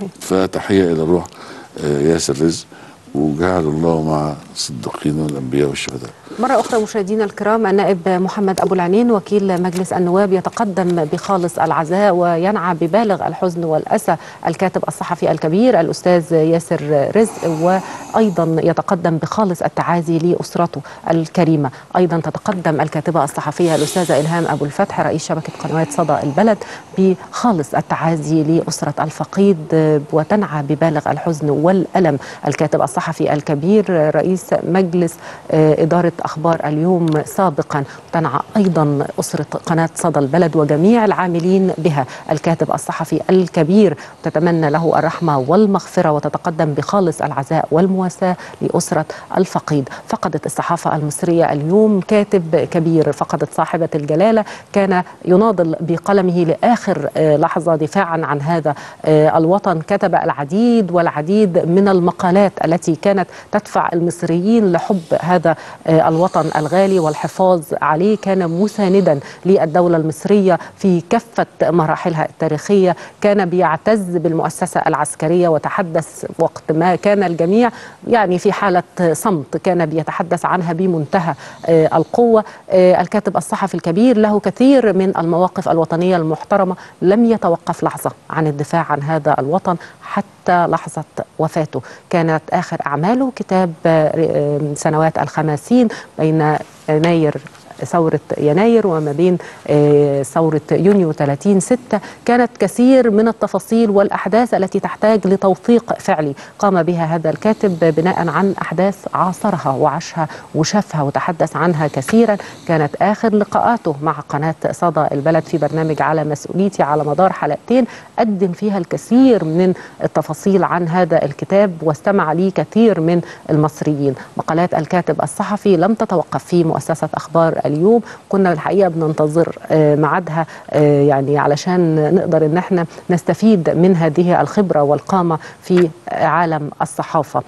فتحية إلى الروح آه، ياسر رزق وجعل الله مع الصديقين والأنبياء والشهداء مرة أخرى مشاهدينا الكرام النائب محمد أبو العنين وكيل مجلس النواب يتقدم بخالص العزاء وينعى ببالغ الحزن والأسى الكاتب الصحفي الكبير الأستاذ ياسر رزق وأيضا يتقدم بخالص التعازي لأسرته الكريمة أيضا تتقدم الكاتبة الصحفية الأستاذة إلهام أبو الفتح رئيس شبكة قنوات صدى البلد بخالص التعازي لأسرة الفقيد وتنعى ببالغ الحزن والألم الكاتب الصحفي الكبير رئيس مجلس آه، إدارة أخبار اليوم سابقا تنعى أيضا أسرة قناة صدى البلد وجميع العاملين بها الكاتب الصحفي الكبير تتمنى له الرحمة والمغفرة وتتقدم بخالص العزاء والمواساة لأسرة الفقيد فقدت الصحافة المصرية اليوم كاتب كبير فقدت صاحبة الجلالة كان يناضل بقلمه لآخر آه، لحظة دفاعا عن هذا آه، الوطن كتب العديد والعديد من المقالات التي كانت تدفع المصريين لحب هذا آه، الوطن الغالي والحفاظ عليه كان مساندا للدولة المصرية في كافة مراحلها التاريخية كان بيعتز بالمؤسسة العسكرية وتحدث وقت ما كان الجميع يعني في حالة صمت كان بيتحدث عنها بمنتهى آه، القوة آه، الكاتب الصحفي الكبير له كثير من المواقف الوطنية المحترمة لم يتوقف لحظة عن الدفاع عن هذا الوطن حتى لحظة وفاته كانت آخر أعماله كتاب آه، آه، سنوات الخماسين بين يناير ثورة يناير وما بين آه، ثورة يونيو 30 ستة كانت كثير من التفاصيل والأحداث التي تحتاج لتوثيق فعلي قام بها هذا الكاتب بناء عن أحداث عاصرها وعاشها وشافها وتحدث عنها كثيرا كانت آخر لقاءاته مع قناة صدى البلد في برنامج على مسؤوليتي على مدار حلقتين قدم فيها الكثير من التفاصيل عن هذا الكتاب واستمع ليه كثير من المصريين مقالات الكاتب الصحفي لم تتوقف في مؤسسة أخبار اليوم كنا الحقيقة بننتظر آه، ميعادها آه، يعني علشان نقدر ان احنا نستفيد من هذه الخبرة والقامة في عالم الصحافة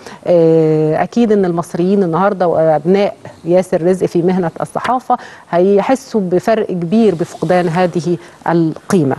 آه، أكيد ان المصريين النهاردة وأبناء ياسر رزق في مهنة الصحافة هيحسوا بفرق كبير بفقدان هذه القيمة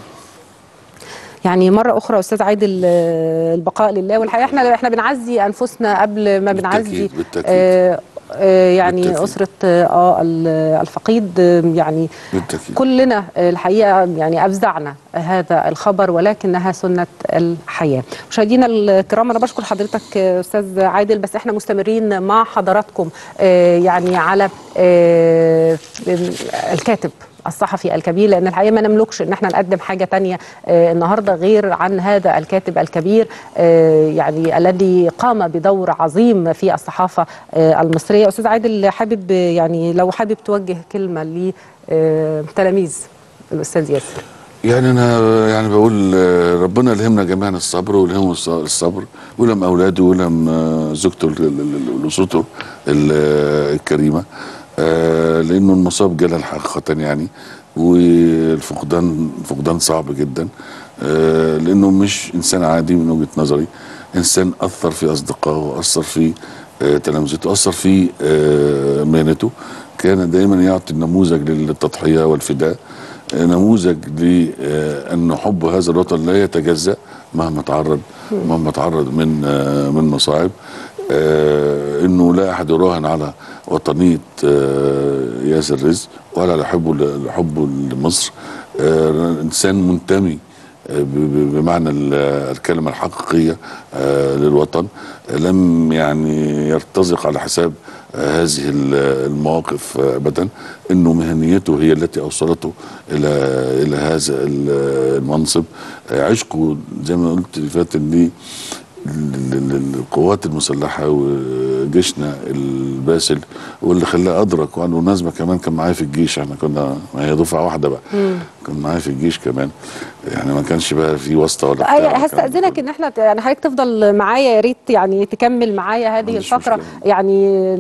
يعني مرة أخرى أستاذ عادل آه، البقاء لله والحقيقة احنا احنا بنعزي أنفسنا قبل ما بنعزي بالتأكيد، بالتأكيد. آه، آه، يعني بالتأكيد. أسرة آه آه، ال- الفقيد آه، يعني بالتأكيد. كلنا آه، الحقيقة يعني أفزعنا هذا الخبر ولكنها سنة الحياة مشاهدينا الكرام أنا بشكر حضرتك آه، أستاذ عادل بس احنا مستمرين مع حضراتكم آه، يعني على آه، الكاتب الصحفي الكبير لان الحقيقه ما نملكش ان احنا نقدم حاجه تانية آه، النهارده غير عن هذا الكاتب الكبير آه، يعني الذي قام بدور عظيم في الصحافه آه، المصريه استاذ عادل حابب آه، يعني لو حابب توجه كلمه لتلاميذ الاستاذ ياسر يعني انا يعني بقول آه، ربنا يلهمنا جميعا الصبر ويلهمه الص- الصبر ويلهم اولاده ويلهم آه، زوجته ال- ال- ال- واسرته ال- آه، الكريمه آه، لانه المصاب جلل حقيقه يعني والفقدان فقدان صعب جدا آه، لانه مش انسان عادي من وجهه نظري انسان اثر في اصدقائه واثر في آه، تلامذته اثر في آه، مهنته كان دائما يعطي النموذج للتضحيه والفداء نموذج لأن حب هذا الوطن لا يتجزأ مهما تعرض مهما تعرض من آه، من مصاعب آه، انه لا احد يراهن على وطنيه آه، ياسر رزق ولا على حبه ل- لحبه لمصر آه، انسان منتمي آه، ب- ب- بمعنى ال- الكلمه الحقيقيه آه، للوطن آه، لم يعني يرتزق على حساب آه، هذه ال- المواقف آه، ابدا انه مهنيته هي التي اوصلته الى الى هذا ال- المنصب آه، عشقه زي ما قلت اللي فات ليه ال- ال- القوات المسلحه وجيشنا الباسل واللي خلاه ادرك وعنده مناسبه كمان كان معايا في الجيش احنا كنا ما هي دفعه واحده بقى كان معايا في الجيش كمان يعني ما كانش بقى في واسطه ولا بتاع أي ولا كان- هستأذنك ان احنا يعني حضرتك تفضل معايا يا ريت يعني تكمل معايا هذه عنديش الفقره مشكلة. يعني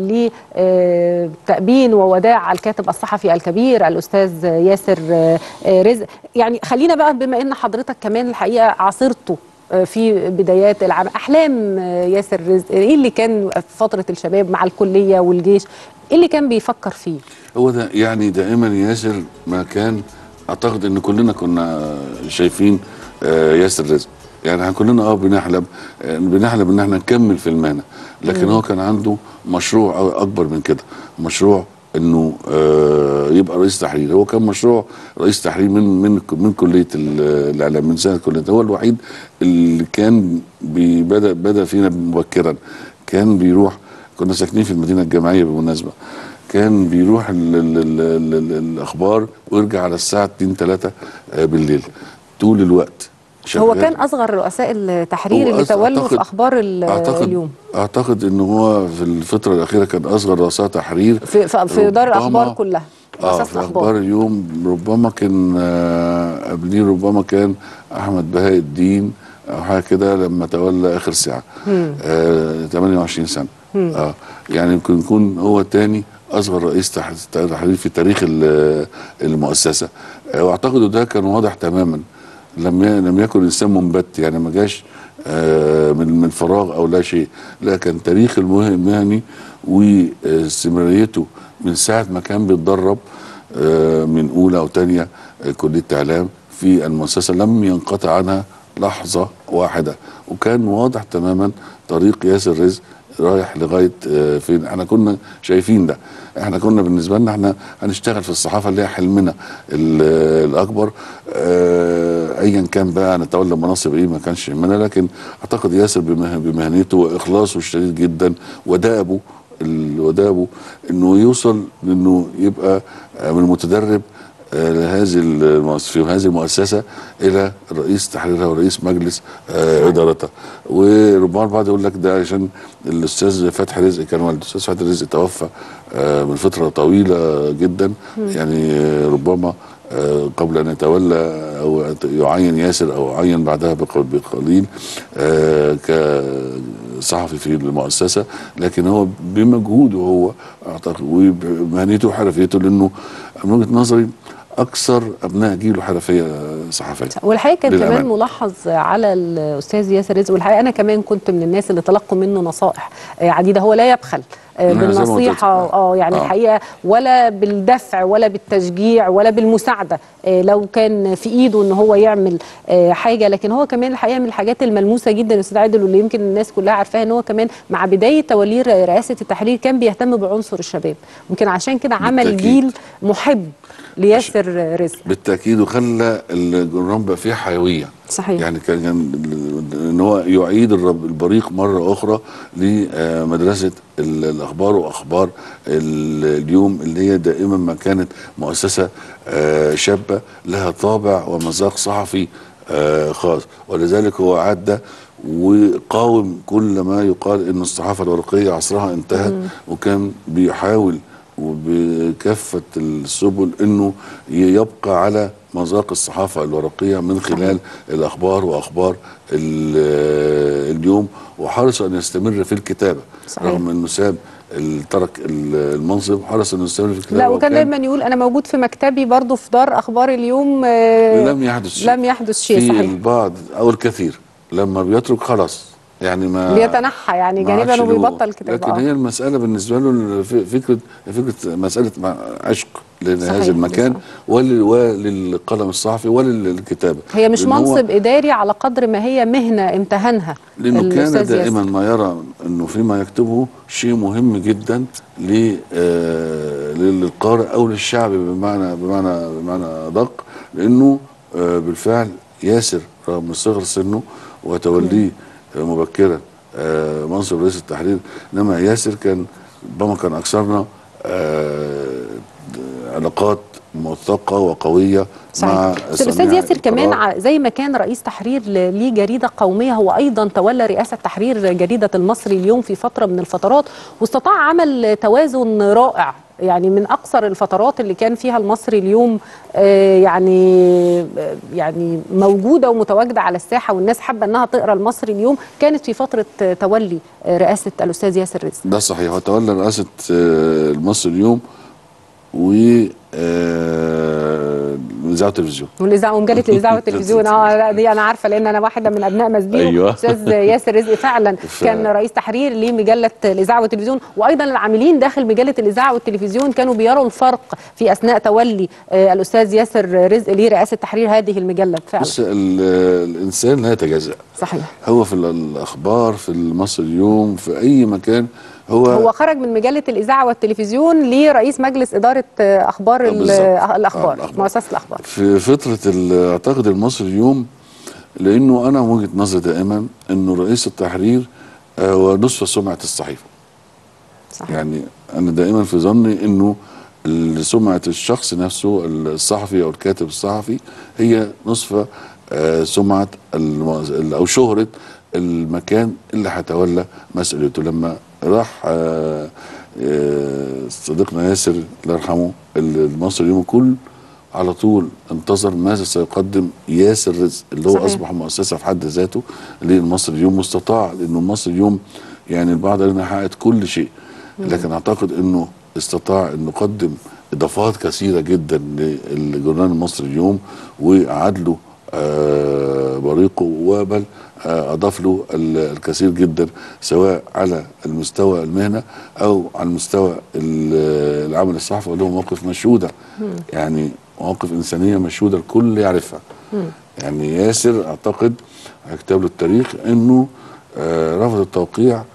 لتأبين ووداع الكاتب الصحفي الكبير الاستاذ ياسر آه، آه، رزق يعني خلينا بقى بما ان حضرتك كمان الحقيقه عاصرته آه، في بدايات العام احلام آه، ياسر رزق ايه اللي كان في فتره الشباب مع الكليه والجيش ايه اللي كان بيفكر فيه هو ده يعني دائما ياسر ما كان اعتقد ان كلنا كنا شايفين آه، ياسر رزق يعني احنا كلنا اه بنحلم آه، بنحلم ان احنا نكمل في المهنه لكن هو كان عنده مشروع أو- اكبر من كده مشروع انه آه، يبقى رئيس تحرير هو كان مشروع رئيس تحرير من من من كليه ال- الاعلام من سنه كليه هو الوحيد اللي كان بي- بدا بدا فينا مبكرا كان بيروح كنا ساكنين في المدينه الجامعيه بالمناسبه كان بيروح ال ال ال ال ال الاخبار ويرجع على الساعه 2 3 بالليل طول الوقت هو شغال. كان اصغر رؤساء التحرير هو اللي أص- تولوا في أعتقد- اخبار ال- اعتقد اليوم اعتقد ان هو في الفتره الاخيره كان اصغر رؤساء تحرير في في, في دار ربما- الاخبار كلها اه مؤسسه في اخبار الاخبار اليوم ربما كان آه قبليه ربما كان احمد بهاء الدين او حاجه كده لما تولى اخر ساعه آه 28 سنه اه يعني يمكن يكون هو تاني اصغر رئيس تح- تحرير في تاريخ ال- المؤسسه آه واعتقد ده كان واضح تماما لم ي- لم يكن انسان منبت يعني ما جاش آه، من من فراغ او لا شيء لا كان تاريخ المه- المهني واستمراريته من ساعه ما كان بيتدرب آه، من اولى او ثانيه كليه اعلام في المؤسسه لم ينقطع عنها لحظه واحده وكان واضح تماما طريق ياسر رزق رايح لغايه آه، فين احنا كنا شايفين ده احنا كنا بالنسبه لنا احنا هنشتغل في الصحافه اللي هي حلمنا ال- الاكبر آه، ايا كان بقى نتولى مناصب ايه ما كانش يهمنا لكن اعتقد ياسر بمه- بمهنته واخلاصه الشديد جدا ودابه ال- ودابه انه يوصل انه يبقى آه، من متدرب آه، لهذه المؤسسة في هذه المؤسسة إلى رئيس تحريرها ورئيس مجلس آه إدارتها وربما البعض يقول لك ده عشان الأستاذ فتحي رزق كان والد الأستاذ فتحي رزق توفى آه من فترة طويلة جدا يعني آه، ربما آه، قبل أن يتولى أو يعين ياسر أو عين بعدها بق- بقليل آه، كصحفي في المؤسسة لكن هو بمجهوده هو أعتقد وبمهنيته وحرفيته لأنه من وجهة نظري أكثر أبناء جيله حرفية صحفية والحقيقه كان للأمانة. كمان ملاحظ على الاستاذ ياسر رزق والحقيقه انا كمان كنت من الناس اللي تلقوا منه نصائح آه، عديده هو لا يبخل آه، أنا زي ما قلت بالنصيحه لك. اه يعني آه. الحقيقه ولا بالدفع ولا بالتشجيع ولا بالمساعده آه، لو كان في ايده ان هو يعمل آه، حاجه لكن هو كمان الحقيقه من الحاجات الملموسه جدا يا استاذ عادل واللي يمكن الناس كلها عارفاها ان هو كمان مع بدايه توليه رئاسه التحرير كان بيهتم بعنصر الشباب يمكن عشان كده عمل بالتأكيد. جيل محب لياسر رزق بالتأكيد وخلى الجرنان بقى فيه حيوية صحيح يعني كان كان ان هو يعيد الرب- البريق مره اخرى لمدرسه ال- الاخبار واخبار ال- اليوم اللي هي دائما ما كانت مؤسسه آه، شابه لها طابع ومذاق صحفي آه، خاص ولذلك هو عاد ده وقاوم كل ما يقال ان الصحافه الورقيه عصرها انتهت وكان بيحاول وبكافه السبل انه يبقى على مذاق الصحافه الورقيه من خلال الاخبار واخبار ال- اليوم وحرص ان يستمر في الكتابه صحيح. رغم انه ساب ال- ترك ال- المنصب حرص انه يستمر في الكتابه لا وكان وكان دايما يقول انا موجود في مكتبي برضو في دار اخبار اليوم آه، لم يحدث شيء لم يحدث شيء في صحيح البعض او الكثير لما بيترك خلاص يعني ما بيتنحى يعني ما جانبا عادش له- وبيبطل كتابه لكن آه. هي المساله بالنسبه له الف- فكره فكره مساله مع- عشق لهذا صحيح، المكان ولل- وللقلم الصحفي وللكتابه هي مش لأن هو- منصب اداري على قدر ما هي مهنه امتهنها لانه كان الأستاذ دائما ياسر. ما يرى انه فيما يكتبه شيء مهم جدا ل- آه، للقارئ او للشعب بمعنى بمعنى بمعنى ادق لانه آه، بالفعل ياسر رغم صغر سنه وتوليه آه، مبكرا آه، منصب رئيس التحرير انما ياسر كان ربما كان اكثرنا آه، علاقات موثقه وقويه مع صحيح بس الاستاذ صانعي ياسر كمان القرار. ع- زي ما كان رئيس تحرير ل- لجريده قوميه هو ايضا تولى رئاسه تحرير جريده المصري اليوم في فتره من الفترات واستطاع عمل توازن رائع يعني من اقصر الفترات اللي كان فيها المصري اليوم آه، يعني آه، يعني موجوده ومتواجده على الساحه والناس حابه انها تقرا المصري اليوم كانت في فتره آه، تولي آه، رئاسه الاستاذ ياسر رزق ده صحيح هو تولى رئاسة آه، المصري اليوم و آه، اذاعه التلفزيون والاذاعه ومجله الاذاعه والتلفزيون اه لا دي انا عارفه لان انا واحده من ابناء مسبيرو أيوة. استاذ ياسر رزق فعلا ف- كان رئيس تحرير لمجله الاذاعه والتلفزيون وايضا العاملين داخل مجله الاذاعه والتلفزيون كانوا بيروا الفرق في اثناء تولي آه، الاستاذ ياسر رزق لرئاسه تحرير هذه المجله فعلا بص ال- الانسان لا يتجزأ صحيح هو في ال- الاخبار في المصري اليوم في اي مكان هو, هو خرج من مجله الاذاعه والتلفزيون لرئيس مجلس اداره آه، اخبار ال- بالظبط. آه، آه، الاخبار الأخبار. مؤسسه الاخبار في فتره ال- اعتقد المصري اليوم لانه انا من وجهه نظري دائما انه رئيس التحرير آه، هو نصف سمعه الصحيفه صحيح يعني انا دائما في ظني انه ال- سمعه الشخص نفسه الصحفي او الكاتب الصحفي هي نصف آه، سمعه الم- او شهره المكان اللي هيتولى مسؤوليته لما راح آه، آه، صديقنا ياسر الله يرحمه المصري اليوم كل على طول انتظر ماذا سيقدم ياسر رزق اللي هو صحيح. اصبح مؤسسه في حد ذاته للمصري اليوم مستطاع لانه المصري اليوم يعني البعض قال انها حققت كل شيء لكن اعتقد انه استطاع انه يقدم اضافات كثيره جدا للجورنال المصري اليوم وعاد له آه، بريقه وبل آه، اضاف له ال- الكثير جدا سواء على المستوى المهنه او على المستوى ال- العمل الصحفي وله مواقف مشهوده يعني مواقف انسانيه مشهوده الكل يعرفها يعني ياسر اعتقد هيكتب له التاريخ انه آه، رفض التوقيع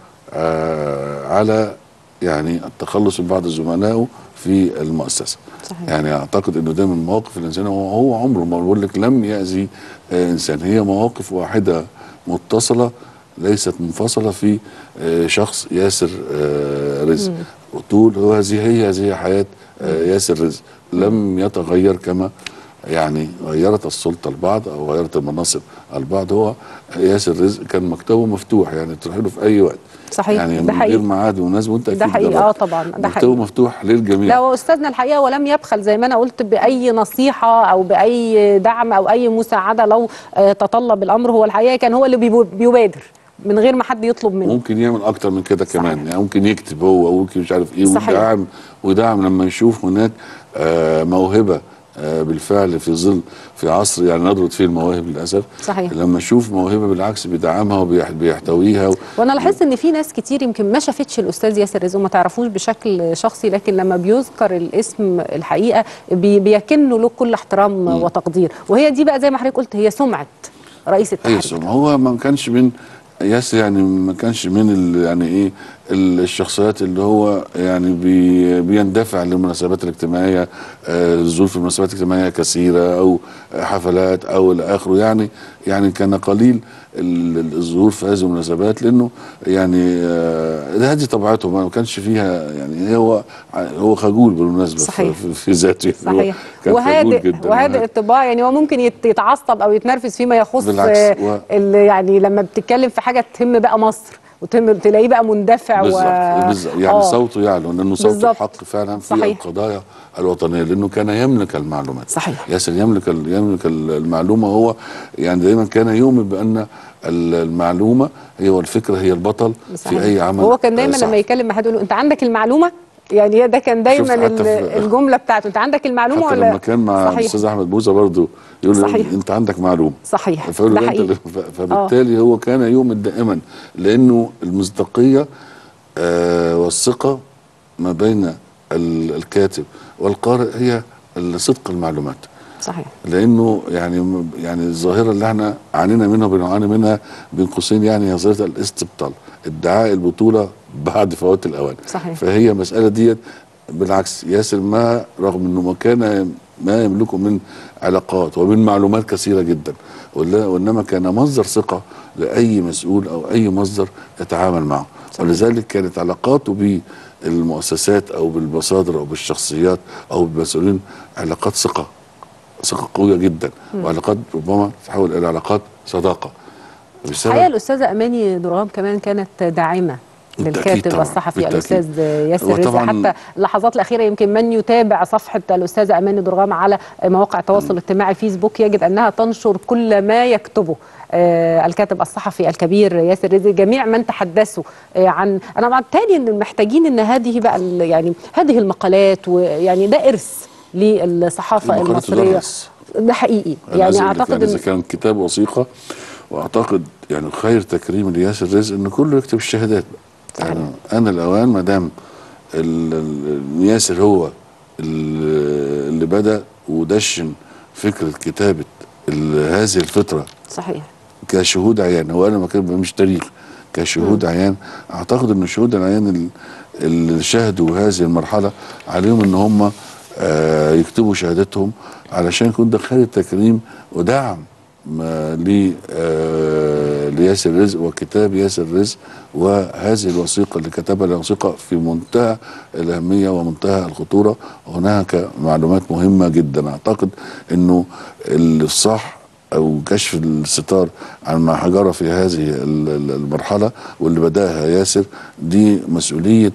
آه، على يعني التخلص من بعض زملائه في المؤسسه صحيح. يعني اعتقد انه ده من المواقف الانسانيه هو هو عمره ما بقول لك لم ياذي آه، انسان هي مواقف واحده متصله ليست منفصله في آه، شخص ياسر آه، رزق وطول هو هذه هي هذه حياه آه، ياسر رزق لم يتغير كما يعني غيرت السلطه البعض او غيرت المناصب البعض هو ياسر رزق كان مكتبه مفتوح يعني تروح له في اي وقت صحيح يعني ده من غير حقيقي ميعاد ومناسبه وانت ده أكيد حقيقي جربت. اه طبعا ده مكتبه حقيقي مفتوح للجميع لا هو استاذنا الحقيقه ولم يبخل زي ما انا قلت باي نصيحه او باي دعم او اي مساعده لو آه، تطلب الامر هو الحقيقه كان هو اللي بيبو- بيبادر من غير ما حد يطلب منه ممكن يعمل اكتر من كده صحيح. كمان يعني ممكن يكتب هو او ممكن مش عارف ايه صحيح. ويدعم ويدعم لما يشوف هناك آه موهبه آه بالفعل في ظل في عصر يعني ندرت فيه المواهب للاسف صحيح. لما يشوف موهبه بالعكس بيدعمها وبيحتويها و... وانا لاحظت ان في ناس كتير يمكن ما شافتش الاستاذ ياسر رزق وما تعرفوش بشكل شخصي لكن لما بيذكر الاسم الحقيقه بي بيكنوا له كل احترام وتقدير وهي دي بقى زي ما حضرتك قلت هي سمعه رئيس هي التحرير سمعة. هو ما كانش من ياسر يعني ما كانش من ال يعني ايه ال- الشخصيات اللي هو يعني بي بيندفع للمناسبات الاجتماعيه آه، الظروف المناسبات الاجتماعيه كثيره او حفلات او الى اخره يعني يعني كان قليل ال- ال- الظهور في هذه المناسبات لانه يعني آه، هذه طبيعته ما كانش فيها يعني هو هو خجول بالمناسبه صحيح. في, في ذاته يعني هو صحيح كان خجول وهادئ جدا وهادئ الطباع يعني هو ممكن يت- يتعصب او يتنرفز فيما يخص بالعكس، آه، و- ال- يعني لما بتتكلم في حاجه تهم بقى مصر وتلاقيه بقى مندفع بالظبط و... بالظبط. يعني آه. صوته يعلو لانه صوت بالظبط. الحق فعلا في صحيح. القضايا الوطنيه لانه كان يملك المعلومات صحيح. ياسر يملك ال- يملك ال- المعلومه هو يعني دايما كان يؤمن بان ال- المعلومه هي والفكره هي البطل صحيح. في اي عمل هو كان دايما آه، لما صحفي. يتكلم مع حد يقول له انت عندك المعلومه يعني ده كان دايما شفت حتى ال- في- الجمله بتاعته انت عندك المعلومه حتى ولا لما كان مع صحيح الاستاذ احمد بوزه برضه يقول له صحيح. انت عندك معلومه صحيح فيقول ده له انت حقيقي اللي- ف- فبالتالي هو كان يؤمن دائما لانه المصداقيه آه والثقه ما بين ال- الكاتب والقارئ هي صدق المعلومات صحيح لانه يعني يعني الظاهره اللي احنا عانينا منها وبنعاني منها بين قوسين يعني هي ظاهره الاستبطال ادعاء البطوله بعد فوات الاوان صحيح. فهي مساله ديت بالعكس ياسر ما رغم انه ما كان ما يملكه من علاقات ومن معلومات كثيره جدا ولا- وانما كان مصدر ثقه لاي مسؤول او اي مصدر يتعامل معه ولذلك كانت علاقاته بالمؤسسات او بالمصادر او بالشخصيات او بالمسؤولين علاقات ثقه ثقه قويه جدا وعلاقات ربما تتحول الى علاقات صداقه الحقيقه بسبب الاستاذه اماني درغام كمان كانت داعمه بالتأكيد للكاتب طبعاً، والصحفي بالتأكيد. الاستاذ ياسر رزق وطبعاً- حتى اللحظات الاخيره يمكن من يتابع صفحه الاستاذه اماني درغام على مواقع التواصل الاجتماعي فيسبوك يجد انها تنشر كل ما يكتبه آه الكاتب الصحفي الكبير ياسر رزق جميع من تحدثوا آه عن انا بالتالي ان محتاجين ان هذه بقى ال- يعني هذه المقالات ويعني ده ارث للصحافه المقالات المصريه الأرث. ده حقيقي أنا يعني زي- اعتقد يعني اذا ان كان كتاب وثيقه واعتقد يعني خير تكريم لياسر رزق ان كله يكتب الشهادات صحيح. يعني انا الاوان ما دام ال- ال- ياسر هو ال- اللي بدا ودشن فكره كتابه ال- هذه الفتره صحيح كشهود عيان هو انا ما كان مش تاريخ كشهود عيان اعتقد ان شهود العيان ال- اللي شهدوا هذه المرحله عليهم ان هم آه يكتبوا شهادتهم علشان يكون ده خير التكريم ودعم ما ل آه لياسر رزق وكتاب ياسر رزق وهذه الوثيقه اللي كتبها الوثيقه في منتهى الاهميه ومنتهى الخطوره وهناك معلومات مهمه جدا اعتقد انه الصح او كشف الستار عن ما حجر في هذه ال- ال- المرحله واللي بداها ياسر دي مسؤوليه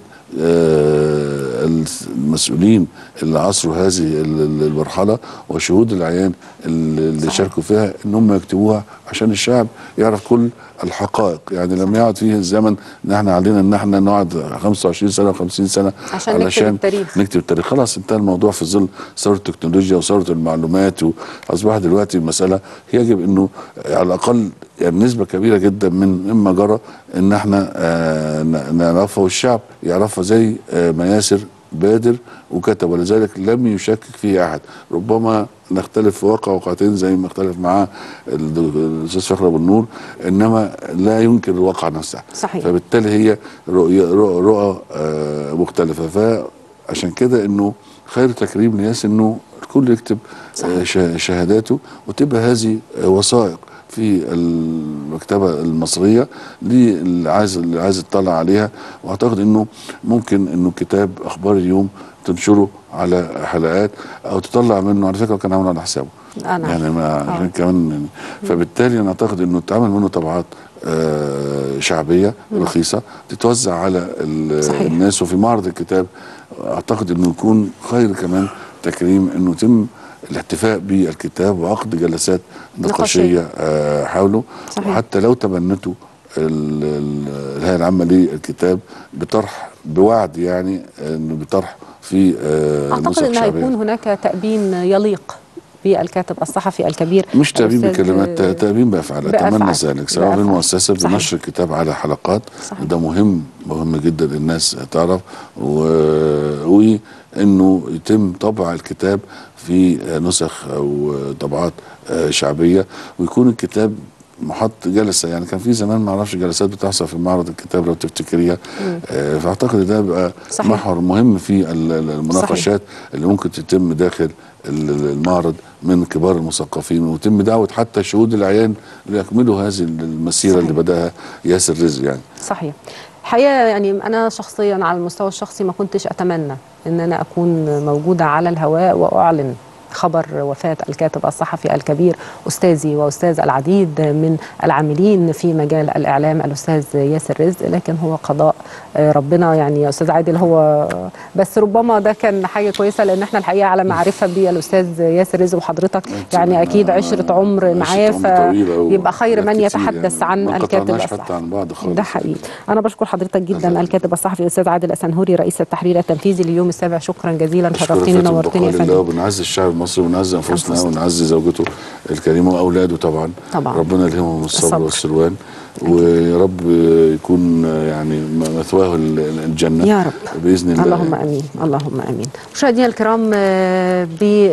آه، المسؤولين اللي عصروا هذه ال- ال- المرحله وشهود العيان اللي اللي شاركوا فيها ان هم يكتبوها عشان الشعب يعرف كل الحقائق يعني لما يقعد فيه الزمن ان احنا علينا ان احنا نقعد 25 سنه و50 سنه عشان نكتب التاريخ. نكتب التاريخ خلاص انتهى الموضوع في ظل ثوره التكنولوجيا وثوره المعلومات واصبح دلوقتي المساله يجب انه على الاقل يعني نسبه كبيره جدا من مما جرى ان احنا آه ن- نعرفها والشعب يعرفها زي آه ما ياسر بادر وكتب ولذلك لم يشكك فيه احد ربما نختلف في واقع وقعتين زي ما اختلف معاه الد- الاستاذ فخر ابو النور انما لا ينكر الواقع نفسه صحيح. فبالتالي هي رؤية رؤى, رؤى آه مختلفة فعشان كده انه خير تكريم لياس انه الكل يكتب آه شه- شهاداته وتبقى هذه آه وثائق في المكتبة المصرية اللي عايز اللي عايز يطلع عليها واعتقد انه ممكن انه كتاب اخبار اليوم تنشره على حلقات او تطلع منه على فكره كان عامل على حسابه أنا يعني ما آه. عشان كمان يعني فبالتالي انا اعتقد انه تعمل منه طبعات آه شعبيه رخيصه تتوزع على ال- صحيح. الناس وفي معرض الكتاب اعتقد انه يكون خير كمان تكريم انه يتم الاحتفاء بالكتاب وعقد جلسات نقاشيه آه حوله صحيح. وحتى لو تبنته ال- ال- الهيئه العامه للكتاب بطرح بوعد يعني انه بطرح في آه اعتقد نسخ ان شعبية. هيكون هناك تأبين يليق بالكاتب الصحفي الكبير مش تأبين الأستاذ- بكلمات تأبين بأفعال بأفعال. أتمنى ذلك سواء بأفعال. بالمؤسسة صحيح. بنشر الكتاب على حلقات صحيح. ده مهم مهم جدا الناس تعرف و... وإنه يتم طبع الكتاب في نسخ أو طبعات آه، شعبية ويكون الكتاب محط جلسه يعني كان في زمان ما اعرفش جلسات بتحصل في معرض الكتاب لو تفتكريها آه فاعتقد ده بقى صحيح. محور مهم في ال- ال- المناقشات اللي ممكن تتم داخل ال- ال- المعرض من كبار المثقفين ويتم دعوه حتى شهود العيان ليكملوا هذه المسيره صحيح. اللي بداها ياسر رزق يعني صحيح الحقيقه يعني انا شخصيا على المستوى الشخصي ما كنتش اتمنى ان انا اكون موجوده على الهواء واعلن خبر وفاه الكاتب الصحفي الكبير استاذي واستاذ العديد من العاملين في مجال الاعلام الاستاذ ياسر رزق لكن هو قضاء آه، ربنا يعني يا استاذ عادل هو بس ربما ده كان حاجه كويسه لان احنا الحقيقه على معرفه بالاستاذ ياسر رزق وحضرتك يعني اكيد عشره عمر معاه فيبقى خير من يتحدث عن الكاتب الصحفي الصحفي حتى عن بعض خالص ده حقيقي انا بشكر حضرتك جدا الكاتب الصحفي الاستاذ عادل اسنهوري رئيس التحرير التنفيذي لليوم السابع شكرا جزيلا شرفتني ونورتني يا الله فندم وبنعزي الشعب المصري ونعزي انفسنا أنفسنا. ونعزي زوجته الكريمه واولاده طبعا طبعا. ربنا يلهمهم الصبر الصبر. والسلوان ويا رب يكون يعني مثواه الجنه يا رب باذن الله اللهم امين اللهم امين مشاهدينا الكرام آه،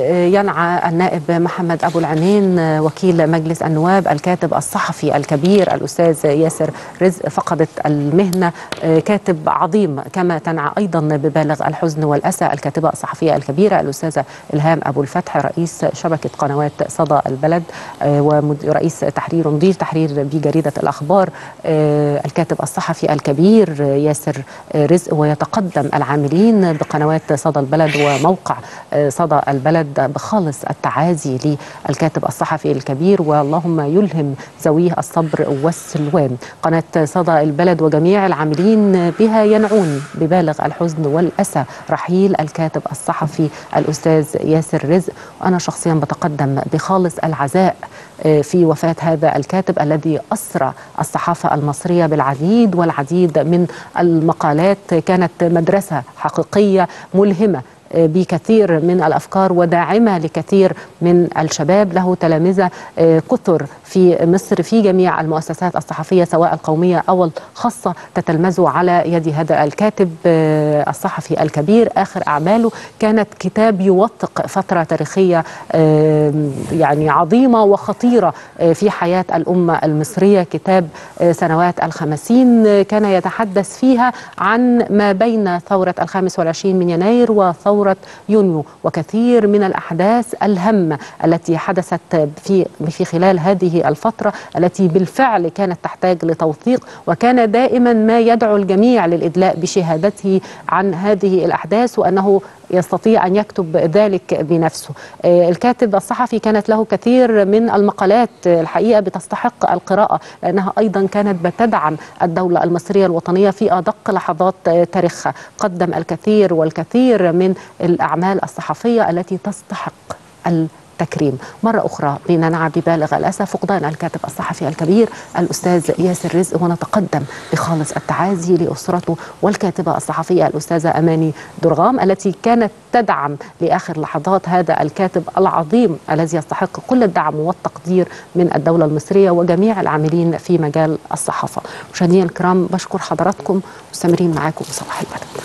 بينعى النائب محمد ابو العينين آه، وكيل مجلس النواب الكاتب الصحفي الكبير الاستاذ ياسر رزق فقدت المهنه آه، كاتب عظيم كما تنعى ايضا ببالغ الحزن والاسى الكاتبه الصحفيه الكبيره الاستاذه الهام ابو الفتح رئيس شبكه قنوات صدى البلد آه، ورئيس تحرير مدير تحرير بجريده الاخبار آه، الكاتب الصحفي الكبير آه، ياسر آه، رزق ويتقدم العاملين بقنوات صدى البلد وموقع آه، صدى البلد بخالص التعازي للكاتب الصحفي الكبير واللهم يلهم ذويه الصبر والسلوان قناه صدى البلد وجميع العاملين بها ينعون ببالغ الحزن والاسى رحيل الكاتب الصحفي الاستاذ ياسر رزق وانا شخصيا بتقدم بخالص العزاء آه، في وفاه هذا الكاتب الذي اسرى الصحافه المصريه بالعديد والعديد من المقالات كانت مدرسه حقيقيه ملهمه آه، بكثير من الافكار وداعمه لكثير من الشباب له تلامذه آه، كثر في مصر في جميع المؤسسات الصحفيه سواء القوميه او الخاصه تتلمذوا على يد هذا الكاتب آه، الصحفي الكبير اخر اعماله كانت كتاب يوثق فتره تاريخيه آه، يعني عظيمه وخطيره آه، في حياه الامه المصريه كتاب آه، سنوات الخمسين آه، كان يتحدث فيها عن ما بين ثوره الخامس والعشرين من يناير وثوره يونيو وكثير من الاحداث الهامه التي حدثت في في خلال هذه الفتره التي بالفعل كانت تحتاج لتوثيق وكان دائما ما يدعو الجميع للادلاء بشهادته عن هذه الاحداث وانه يستطيع ان يكتب ذلك بنفسه. آه، الكاتب الصحفي كانت له كثير من المقالات آه، الحقيقه بتستحق القراءه لانها ايضا كانت بتدعم الدوله المصريه الوطنيه في ادق لحظات آه، تاريخها، قدم الكثير والكثير من الاعمال الصحفيه التي تستحق التكريم مرة أخرى بننعى ببالغ الأسى فقدان الكاتب الصحفي الكبير الأستاذ ياسر رزق ونتقدم بخالص التعازي لأسرته والكاتبة الصحفية الأستاذة أماني درغام التي كانت تدعم لآخر لحظات هذا الكاتب العظيم الذي يستحق كل الدعم والتقدير من الدولة المصرية وجميع العاملين في مجال الصحافة مشاهدينا الكرام بشكر حضراتكم مستمرين معاكم في صباح البلد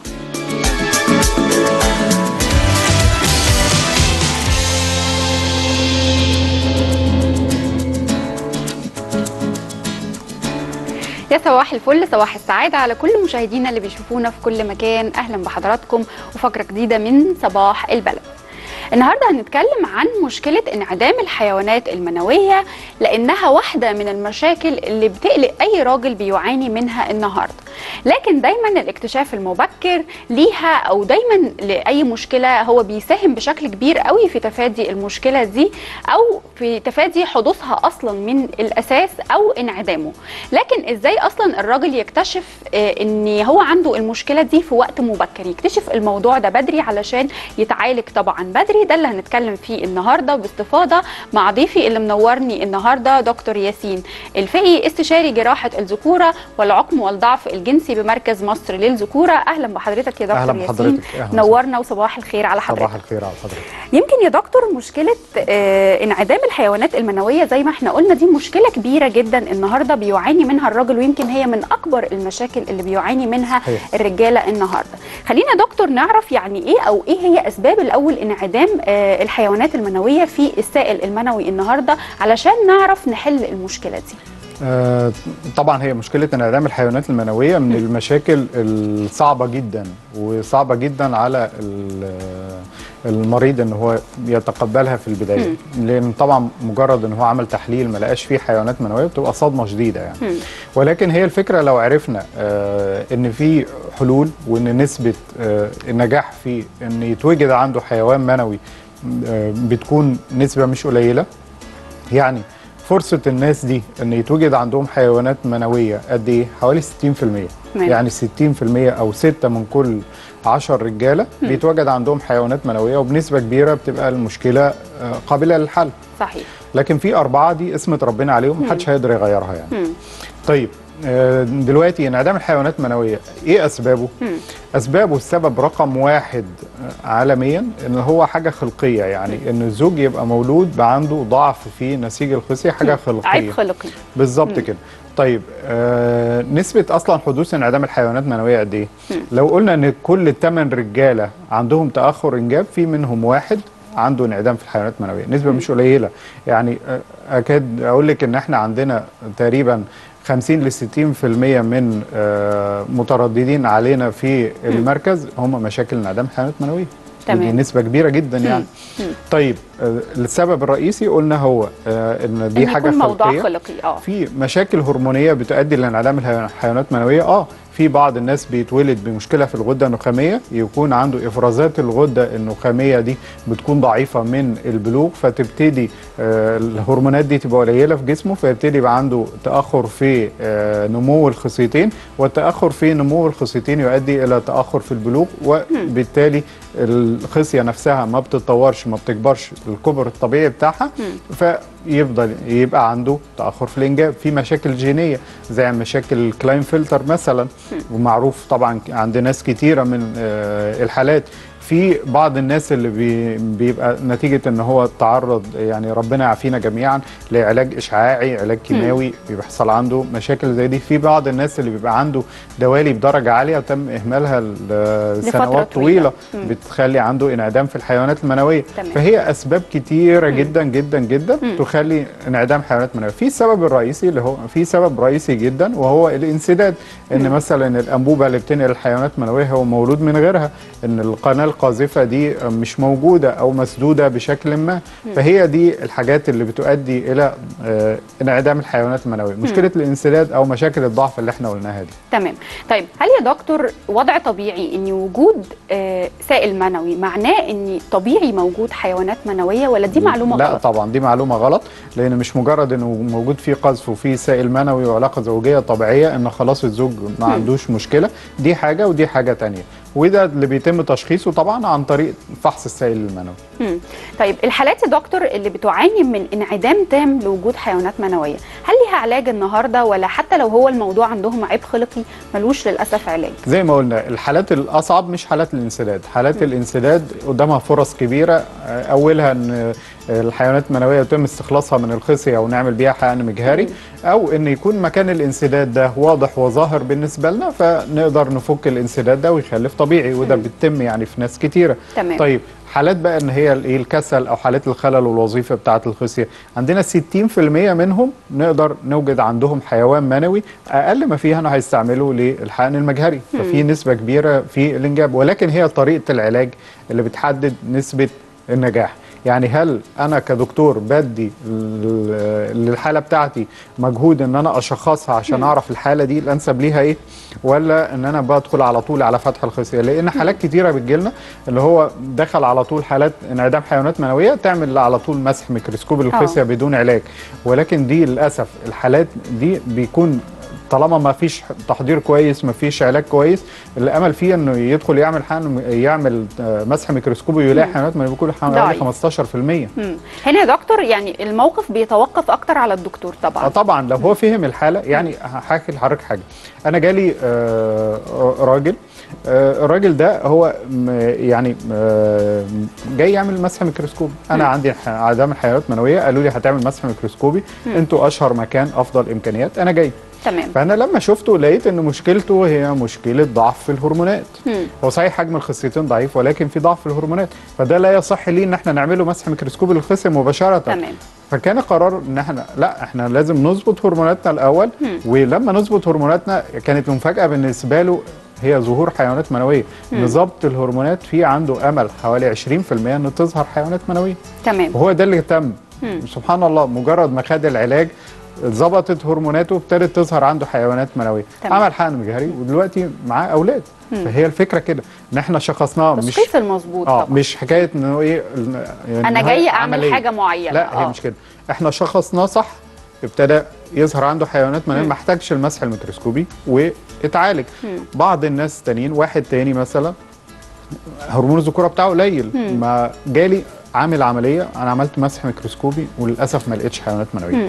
يا صباح الفل صباح السعادة على كل مشاهدينا اللي بيشوفونا في كل مكان أهلا بحضراتكم وفقرة جديدة من صباح البلد النهارده هنتكلم عن مشكلة انعدام الحيوانات المنوية لأنها واحدة من المشاكل اللي بتقلق أي راجل بيعاني منها النهارده لكن دايما الاكتشاف المبكر ليها أو دايما لأي مشكلة هو بيساهم بشكل كبير قوي في تفادي المشكلة دي أو في تفادي حدوثها أصلا من الأساس أو انعدامه لكن إزاي أصلا الراجل يكتشف آه، إن هو عنده المشكلة دي في وقت مبكر يكتشف الموضوع ده بدري علشان يتعالج طبعا بدري ده اللي هنتكلم فيه النهارده باستفاضه مع ضيفي اللي منورني النهارده دكتور ياسين الفقي استشاري جراحه الذكوره والعقم والضعف الجنسي بمركز مصر للذكوره اهلا بحضرتك يا دكتور أهلا ياسين بحضرتك. أهلا نورنا وصباح الخير على حضرتك صباح الخير على حضرتك يمكن يا دكتور مشكلة آه، انعدام الحيوانات المنوية زي ما احنا قلنا دي مشكلة كبيرة جدا النهاردة بيعاني منها الراجل ويمكن هي من أكبر المشاكل اللي بيعاني منها صحيح. الرجالة النهاردة خلينا يا دكتور نعرف يعني ايه أو ايه هي أسباب الأول انعدام آه، الحيوانات المنوية في السائل المنوي النهاردة علشان نعرف نحل المشكلة دي آه طبعا هي مشكله انعدام الحيوانات المنويه من المشاكل الصعبه جدا وصعبه جدا على ال- المريض ان هو يتقبلها في البدايه لان طبعا مجرد ان هو عمل تحليل ما لقاش فيه حيوانات منويه بتبقى صدمه شديده يعني مم. ولكن هي الفكره لو عرفنا آه ان في حلول وان نسبه آه النجاح في ان يتوجد عنده حيوان منوي آه، بتكون نسبه مش قليله يعني فرصه الناس دي ان يتوجد عندهم حيوانات منويه قد ايه حوالي 60% تمام. يعني 60% او 6 من كل 10 رجاله بيتوجد عندهم حيوانات منويه وبنسبه كبيره بتبقى المشكله آه، قابله للحل صحيح لكن في أربعة دي اسمة ربنا عليهم محدش هيقدر يغيرها يعني طيب آه، دلوقتي انعدام الحيوانات المنوية ايه اسبابه؟ اسبابه السبب رقم واحد آه، عالميا ان هو حاجة خلقية يعني ان الزوج يبقى مولود بقى عنده ضعف في نسيج الخصية حاجة خلقية عيب خلقي بالظبط كده طيب آه نسبة أصلا حدوث انعدام الحيوانات المنوية قد إيه؟ لو قلنا إن كل 8 رجالة عندهم تأخر إنجاب في منهم واحد عنده انعدام في الحيوانات المنوية نسبة مش قليلة يعني آه، أكاد أقول لك إن إحنا عندنا تقريبا 50 ل 60% من آه مترددين علينا في المركز هم مشاكل انعدام الحيوانات المنوية تمام. دي نسبة كبيرة جدا يعني طيب آه السبب الرئيسي قلنا هو آه إن دي إن حاجة يكون موضوع خلقية خلقي اه في مشاكل هرمونيه بتؤدي لانعدام الحيوان- الحيوانات المنويه اه في بعض الناس بيتولد بمشكله في الغده النخاميه يكون عنده افرازات الغده النخاميه دي بتكون ضعيفه من البلوغ فتبتدي آه الهرمونات دي تبقى قليله في جسمه فيبتدي يبقى عنده تاخر في آه نمو الخصيتين والتاخر في نمو الخصيتين يؤدي الى تاخر في البلوغ وبالتالي الخصيه نفسها ما بتتطورش ما بتكبرش الكبر الطبيعي بتاعها فيفضل يبقى عنده تاخر في الانجاب في مشاكل جينيه زي مشاكل الكلاين فلتر مثلا ومعروف طبعا عند ناس كتيره من آه، الحالات في بعض الناس اللي بي بيبقى نتيجه ان هو تعرض يعني ربنا يعافينا جميعا لعلاج اشعاعي علاج كيماوي بيحصل عنده مشاكل زي دي في بعض الناس اللي بيبقى عنده دوالي بدرجه عاليه وتم اهمالها لسنوات طويلة. طويله بتخلي عنده انعدام في الحيوانات المنويه تمام. فهي اسباب كتيره جدا جدا جدا تخلي انعدام حيوانات منويه في السبب الرئيسي اللي هو في سبب رئيسي جدا وهو الانسداد ان مثلا الانبوبه اللي بتنقل الحيوانات المنويه هو مولود من غيرها ان القناه القاذفه دي مش موجوده او مسدوده بشكل ما فهي دي الحاجات اللي بتؤدي الى آه، انعدام الحيوانات المنويه مشكله الانسداد او مشاكل الضعف اللي احنا قلناها دي تمام طيب هل يا دكتور وضع طبيعي ان وجود آه، سائل منوي معناه ان طبيعي موجود حيوانات منويه ولا دي معلومه لا غلط طبعا دي معلومه غلط لان مش مجرد انه موجود فيه قذف وفيه سائل منوي وعلاقه زوجيه طبيعيه ان خلاص الزوج ما عندوش مشكله دي حاجه ودي حاجه تانية وده اللي بيتم تشخيصه طبعا عن طريق فحص السائل المنوي مم. طيب الحالات يا دكتور اللي بتعاني من انعدام تام لوجود حيوانات منويه هل ليها علاج النهارده ولا حتى لو هو الموضوع عندهم عيب خلقي ملوش للاسف علاج زي ما قلنا الحالات الاصعب مش حالات الانسداد حالات الانسداد قدامها فرص كبيره آه، اولها ان الحيوانات المنويه يتم استخلاصها من الخصيه ونعمل بيها حقن مجهري او ان يكون مكان الانسداد ده واضح وظاهر بالنسبه لنا فنقدر نفك الانسداد ده ويخلف طبيعي وده بيتم يعني في ناس كتيره تمام. طيب حالات بقى ان هي الايه الكسل او حالات الخلل الوظيفي بتاعه الخصيه عندنا 60% منهم نقدر نوجد عندهم حيوان منوي اقل ما فيها انه هيستعملوا للحقن المجهري ففي نسبه كبيره في الانجاب ولكن هي طريقه العلاج اللي بتحدد نسبه النجاح يعني هل انا كدكتور بدي ل- للحاله بتاعتي مجهود ان انا اشخصها عشان اعرف الحاله دي الانسب ليها ايه ولا ان انا بدخل على طول على فتح الخصيه لان حالات كتيره بتجيلنا اللي هو دخل على طول حالات انعدام حيوانات منويه تعمل على طول مسح ميكروسكوب الخصيه بدون علاج ولكن دي للاسف الحالات دي بيكون طالما ما فيش تحضير كويس ما فيش علاج كويس الامل فيه انه يدخل يعمل حقن يعمل آه، مسح ميكروسكوبي ويلاقي حيوانات منويه بيكون حوالي ضعيف. 15% مم. هنا يا دكتور يعني الموقف بيتوقف اكتر على الدكتور اه طبعا طبعا لو هو فهم الحاله يعني هحكي لحضرتك حاجه انا جالي آه راجل آه الراجل ده هو م- يعني آه جاي يعمل مسح ميكروسكوبي انا عندي ح- عدم حيوانات منويه قالوا لي هتعمل مسح ميكروسكوبي انتوا اشهر مكان افضل امكانيات انا جاي تمام فانا لما شفته لقيت ان مشكلته هي مشكله ضعف في الهرمونات مم. هو صحيح حجم الخصيتين ضعيف ولكن في ضعف في الهرمونات فده لا يصح ليه ان احنا نعمله مسح ميكروسكوبي للخصيه مباشره تمام فكان قرار ان احنا لا احنا لازم نظبط هرموناتنا الاول مم. ولما نظبط هرموناتنا كانت مفاجاه بالنسبه له هي ظهور حيوانات منويه ان ضبط الهرمونات في عنده امل حوالي 20% ان تظهر حيوانات منويه تمام وهو ده اللي تم سبحان الله مجرد ما خد العلاج ظبطت هرموناته ابتدت تظهر عنده حيوانات منويه تمام. عمل حقن مجهري ودلوقتي معاه اولاد فهي الفكره كده ان احنا شخصناه مش تشخيص المظبوط اه طبعا مش حكايه انه ايه ال- يعني انا هو جاي اعمل عملية. حاجه معينه لا هي آه. مش كده احنا شخصناه صح ابتدى يظهر عنده حيوانات منويه ما احتاجش المسح الميكروسكوبي واتعالج بعض الناس تانيين واحد تاني مثلا هرمون الذكوره بتاعه قليل ما جالي عامل عمليه انا عملت مسح ميكروسكوبي وللاسف ما لقيتش حيوانات منويه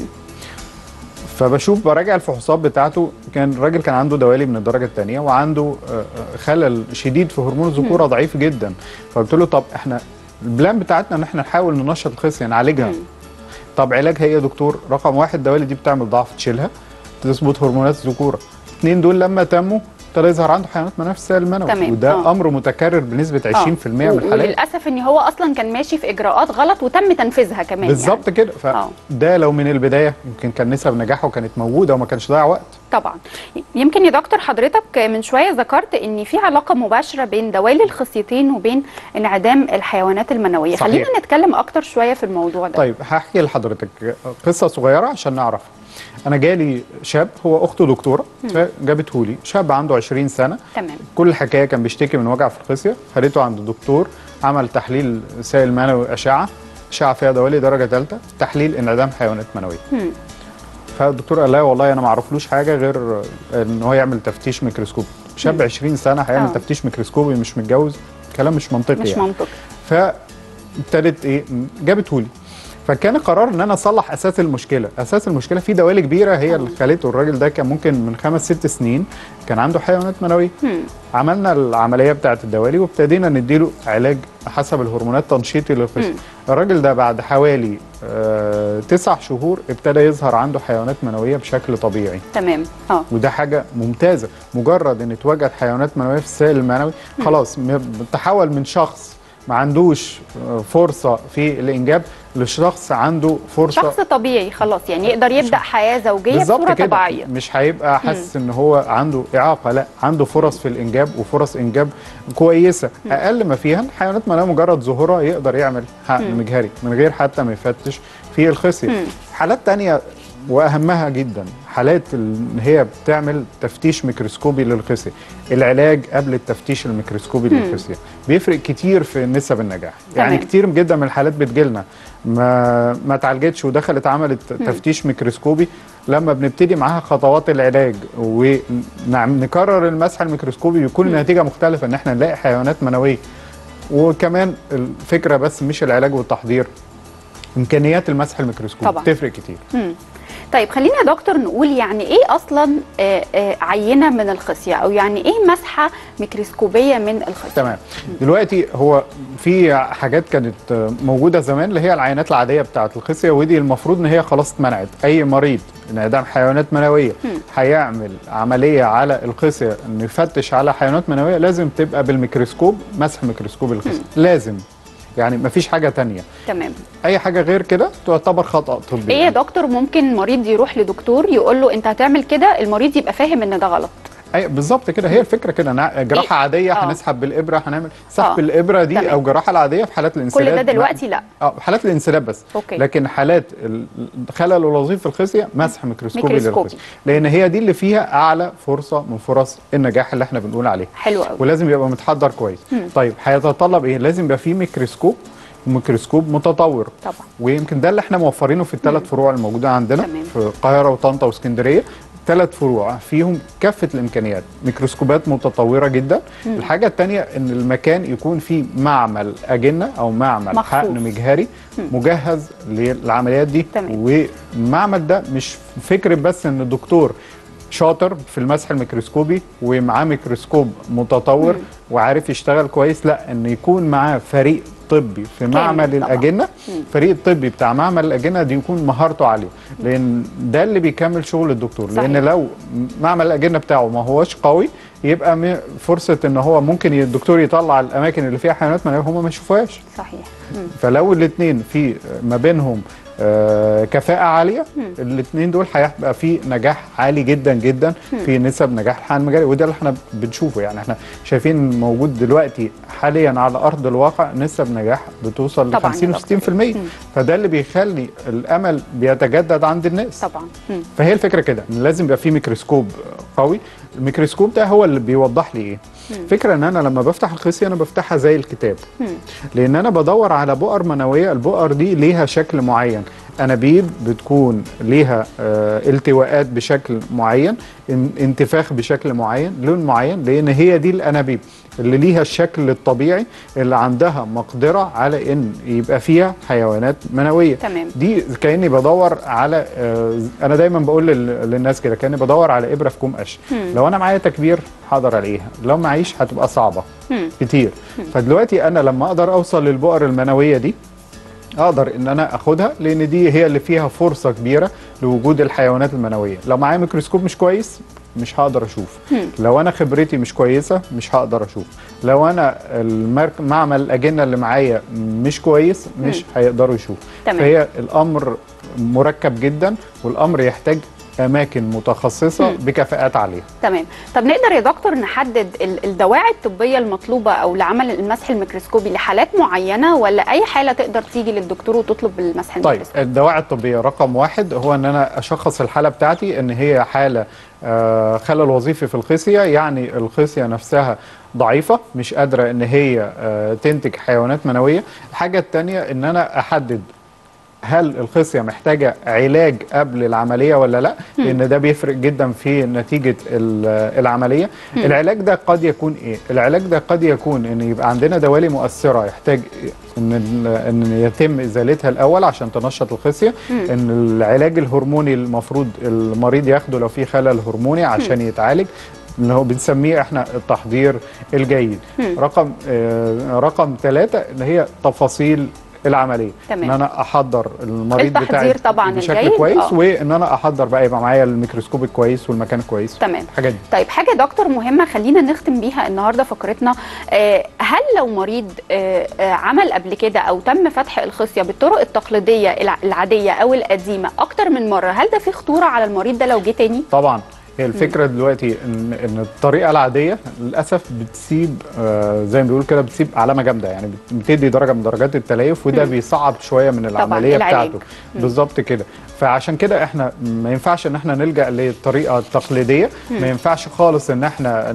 فبشوف براجع الفحوصات بتاعته كان الراجل كان عنده دوالي من الدرجه الثانيه وعنده آه، آه، خلل شديد في هرمون الذكوره ضعيف جدا فقلت له طب احنا البلان بتاعتنا ان احنا نحاول ننشط الخصيه نعالجها طب علاجها ايه يا دكتور رقم واحد الدوالي دي بتعمل ضعف تشيلها تظبط هرمونات الذكوره اثنين دول لما تموا ابتدى يظهر عنده حيوانات منويه في السائل المنوي تمام، وده آه. امر متكرر بنسبه 20% آه. من و- الحالات وللاسف ان هو اصلا كان ماشي في اجراءات غلط وتم تنفيذها كمان بالظبط يعني. كده آه. فده لو من البدايه يمكن كان نسب نجاحه كانت موجوده وما كانش ضيع وقت طبعا يمكن يا دكتور حضرتك من شويه ذكرت ان في علاقه مباشره بين دوالي الخصيتين وبين انعدام الحيوانات المنويه صحيح. خلينا نتكلم اكتر شويه في الموضوع ده طيب هحكي لحضرتك قصه صغيره عشان نعرف انا جالي شاب هو اخته دكتوره جابته لي شاب عنده 20 سنه تمام كل الحكايه كان بيشتكي من وجع في الخصيه خدته عند الدكتور عمل تحليل سائل منوي اشعه اشعه فيها دوالي درجه ثالثه تحليل انعدام حيوانات منويه مم. فالدكتور قال لا والله انا ما اعرفلوش حاجه غير ان هو يعمل تفتيش ميكروسكوبي شاب 20 سنه هيعمل آه. تفتيش ميكروسكوبي مش متجوز كلام مش منطقي مش يعني. منطقي فابتدت ايه جابته لي فكان قرار ان انا اصلح اساس المشكله اساس المشكله في دوالي كبيره هي اللي خلته الراجل ده كان ممكن من خمس ست سنين كان عنده حيوانات منويه عملنا العمليه بتاعه الدوالي وابتدينا نديله علاج حسب الهرمونات تنشيطي للخصيه الراجل ده بعد حوالي آه تسع شهور ابتدى يظهر عنده حيوانات منويه بشكل طبيعي تمام اه وده حاجه ممتازه مجرد ان اتوجد حيوانات منويه في السائل المنوي خلاص م- تحول من شخص ما عندوش آه، فرصه في الانجاب لشخص عنده فرصه شخص طبيعي خلاص يعني يقدر يبدا حياه زوجيه بالظبط بصوره كده طبيعيه مش هيبقى حاسس ان هو عنده اعاقه لا عنده فرص في الانجاب وفرص انجاب كويسه اقل ما فيها الحيوانات منويه مجرد ظهورها يقدر يعمل حقن مجهري من غير حتى ما يفتش في الخصيه حالات تانية واهمها جدا حالات ان هي بتعمل تفتيش ميكروسكوبي للخصيه العلاج قبل التفتيش الميكروسكوبي للخصيه بيفرق كتير في نسب النجاح يعني تمام. كتير جدا من الحالات بتجيلنا ما ما اتعالجتش ودخلت عملت تفتيش ميكروسكوبي لما بنبتدي معاها خطوات العلاج ونكرر المسح الميكروسكوبي بيكون النتيجه مختلفه ان احنا نلاقي حيوانات منويه وكمان الفكره بس مش العلاج والتحضير امكانيات المسح الميكروسكوبي طبعاً. تفرق كتير مم. طيب خلينا يا دكتور نقول يعني ايه اصلا آه، آه، عينه من الخصيه او يعني ايه مسحه ميكروسكوبيه من الخصيه تمام دلوقتي هو في حاجات كانت موجوده زمان اللي هي العينات العاديه بتاعه الخصيه ودي المفروض ان هي خلاص اتمنعت اي مريض انعدام حيوانات منويه هيعمل عمليه على الخصيه انه يفتش على حيوانات منويه لازم تبقى بالميكروسكوب مسح ميكروسكوب الخصيه لازم يعني مفيش حاجه تانية تمام اي حاجه غير كده تعتبر خطا طبي ايه يا دكتور ممكن مريض يروح لدكتور يقول له انت هتعمل كده المريض يبقى فاهم ان ده غلط اي بالظبط كده هي الفكره كده نع- جراحه إيه؟ عاديه آه. هنسحب بالابره هنعمل سحب آه. الابره دي تمام. او جراحه العاديه في حالات الانسداد كل ده ما- دلوقتي لا اه حالات الانسداد بس أوكي. لكن حالات ال- خلل الوظيفي في الخصيه مسح ميكروسكوبي ميكروسكوبي. للخصيه لان هي دي اللي فيها اعلى فرصه من فرص النجاح اللي احنا بنقول عليه حلو قوي ولازم يبقى متحضر كويس طيب هيتطلب ايه لازم يبقى فيه ميكروسكوب وميكروسكوب متطور طبعا ويمكن ده اللي احنا موفرينه في الثلاث فروع الموجوده عندنا تمام. في القاهره وطنطا واسكندريه ثلاث فروع فيهم كافه الامكانيات ميكروسكوبات متطوره جدا الحاجه الثانيه ان المكان يكون فيه معمل اجنه او معمل مخصوص. حقن مجهري مجهز للعمليات دي تمام. والمعمل ده مش فكره بس ان الدكتور شاطر في المسح الميكروسكوبي ومعاه ميكروسكوب متطور وعارف يشتغل كويس لا ان يكون معاه فريق طبي في معمل طبعاً. الاجنه الفريق الطبي بتاع معمل الاجنه دي يكون مهارته عاليه لان ده اللي بيكمل شغل الدكتور صحيح. لان لو معمل الاجنه بتاعه ما هوش قوي يبقى م- فرصه ان هو ممكن ي- الدكتور يطلع الاماكن اللي فيها حيوانات منويه هم ما يشوفوهاش صحيح مم. فلو الاثنين في ما بينهم آه كفاءه عاليه الاثنين دول هيبقى في نجاح عالي جدا جدا في نسب نجاح الحقن المجاري وده اللي احنا بنشوفه يعني احنا شايفين موجود دلوقتي حاليا على ارض الواقع نسب نجاح بتوصل ل طبعاً 50 يا و 60% فده اللي بيخلي الامل بيتجدد عند الناس طبعا مم. فهي الفكره كده ان لازم يبقى في ميكروسكوب قوي الميكروسكوب ده هو اللي بيوضح لي ايه فكره ان انا لما بفتح الخصيه انا بفتحها زي الكتاب لان انا بدور على بؤر منويه البؤر دي ليها شكل معين انابيب بتكون ليها آه التواءات بشكل معين ان- انتفاخ بشكل معين لون معين لان هي دي الانابيب اللي ليها الشكل الطبيعي اللي عندها مقدره على ان يبقى فيها حيوانات منويه تمام. دي كاني بدور على آه، انا دايما بقول لل- للناس كده كاني بدور على ابره في كوم قش لو انا معايا تكبير هقدر الاقيها لو معيش هتبقى صعبه مم. كتير فدلوقتي انا لما اقدر اوصل للبؤر المنويه دي اقدر ان انا اخدها لان دي هي اللي فيها فرصه كبيره لوجود الحيوانات المنويه لو معايا ميكروسكوب مش كويس مش هقدر اشوف لو انا خبرتي مش كويسه مش هقدر اشوف لو انا المرك- معمل الاجنه اللي معايا مش كويس مش هيقدروا يشوفوا تمام. فهي الامر مركب جدا والامر يحتاج اماكن متخصصه بكفاءات عاليه تمام طب نقدر يا دكتور نحدد ال- الدواعي الطبيه المطلوبه او لعمل المسح الميكروسكوبي لحالات معينه ولا اي حاله تقدر تيجي للدكتور وتطلب المسح طيب الميكروسكوبي الدواعي الطبيه رقم واحد هو ان انا اشخص الحاله بتاعتي ان هي حاله آه، خلل وظيفي في الخصيه يعني الخصيه نفسها ضعيفه مش قادره ان هي آه، تنتج حيوانات منويه الحاجه الثانيه ان انا احدد هل الخصيه محتاجه علاج قبل العمليه ولا لا لان ده بيفرق جدا في نتيجه ال- العمليه العلاج ده قد يكون ايه العلاج ده قد يكون ان يبقى عندنا دوالي مؤثره يحتاج ان ال- ان يتم ازالتها الاول عشان تنشط الخصيه ان العلاج الهرموني المفروض المريض ياخده لو في خلل هرموني عشان يتعالج اللي هو بنسميه احنا التحضير الجيد رقم آه رقم ثلاثة اللي هي تفاصيل العمليه تمام. ان انا احضر المريض بتاعي التحضير طبعاً بشكل الجيد، كويس آه. وان انا احضر بقى يبقى معايا الميكروسكوب الكويس والمكان الكويس تمام. الحاجات دي طيب حاجه يا دكتور مهمه خلينا نختم بيها النهارده فقرتنا آه، هل لو مريض آه، آه، عمل قبل كده او تم فتح الخصيه بالطرق التقليديه الع- العاديه او القديمه اكتر من مره هل ده فيه خطوره على المريض ده لو جه تاني طبعا هي الفكره دلوقتي ان ان الطريقه العاديه للاسف بتسيب آه زي ما بيقول كده بتسيب علامه جامده يعني بت- بتدي درجه من درجات التليف وده بيصعب شويه من العمليه العلاج. بتاعته بالظبط كده فعشان كده احنا ما ينفعش ان احنا نلجا للطريقه التقليديه ما ينفعش خالص ان احنا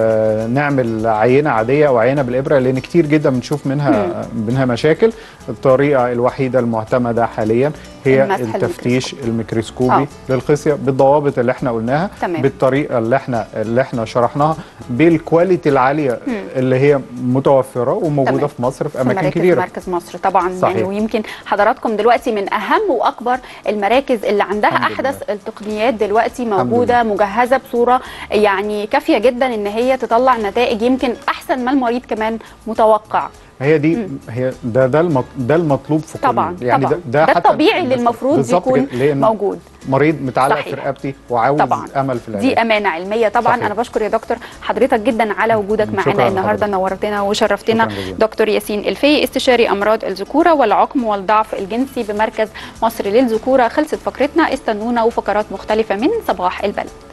ن- نعمل عينه عاديه او عينه بالابره لان كتير جدا بنشوف منها منها مشاكل الطريقه الوحيده المعتمده حاليا هي المسح التفتيش الميكروسكوبي آه. للخصيه بالضوابط اللي احنا قلناها تمام. بالطريقه اللي احنا اللي احنا شرحناها بالكواليتي العاليه اللي هي متوفره وموجوده تمام. في مصر في في اماكن مراكز كبيره مركز مصر طبعا صحيح. يعني ويمكن حضراتكم دلوقتي من اهم واكبر المراكز اللي عندها الحمد احدث التقنيات دلوقتي الحمد موجوده مجهزه بصوره يعني كافيه جدا ان هي تطلع نتائج يمكن احسن ما المريض كمان متوقع هي دي هي ده ده المط- ده المطلوب في كل طبعا يعني طبعا ده, ده, ده حتى الطبيعي اللي المفروض بالظبط يكون كده، لأن موجود مريض متعلق صحيح. في رقبتي وعاوز طبعا امل في العلاج دي امانه علميه طبعا صحيح. انا بشكر يا دكتور حضرتك جدا على وجودك شكراً معانا النهارده لحضرتك. نورتنا وشرفتنا شكراً جزيلاً. دكتور ياسين الفي استشاري امراض الذكوره والعقم والضعف الجنسي بمركز مصر للذكوره خلصت فقرتنا استنونا وفقرات مختلفه من صباح البلد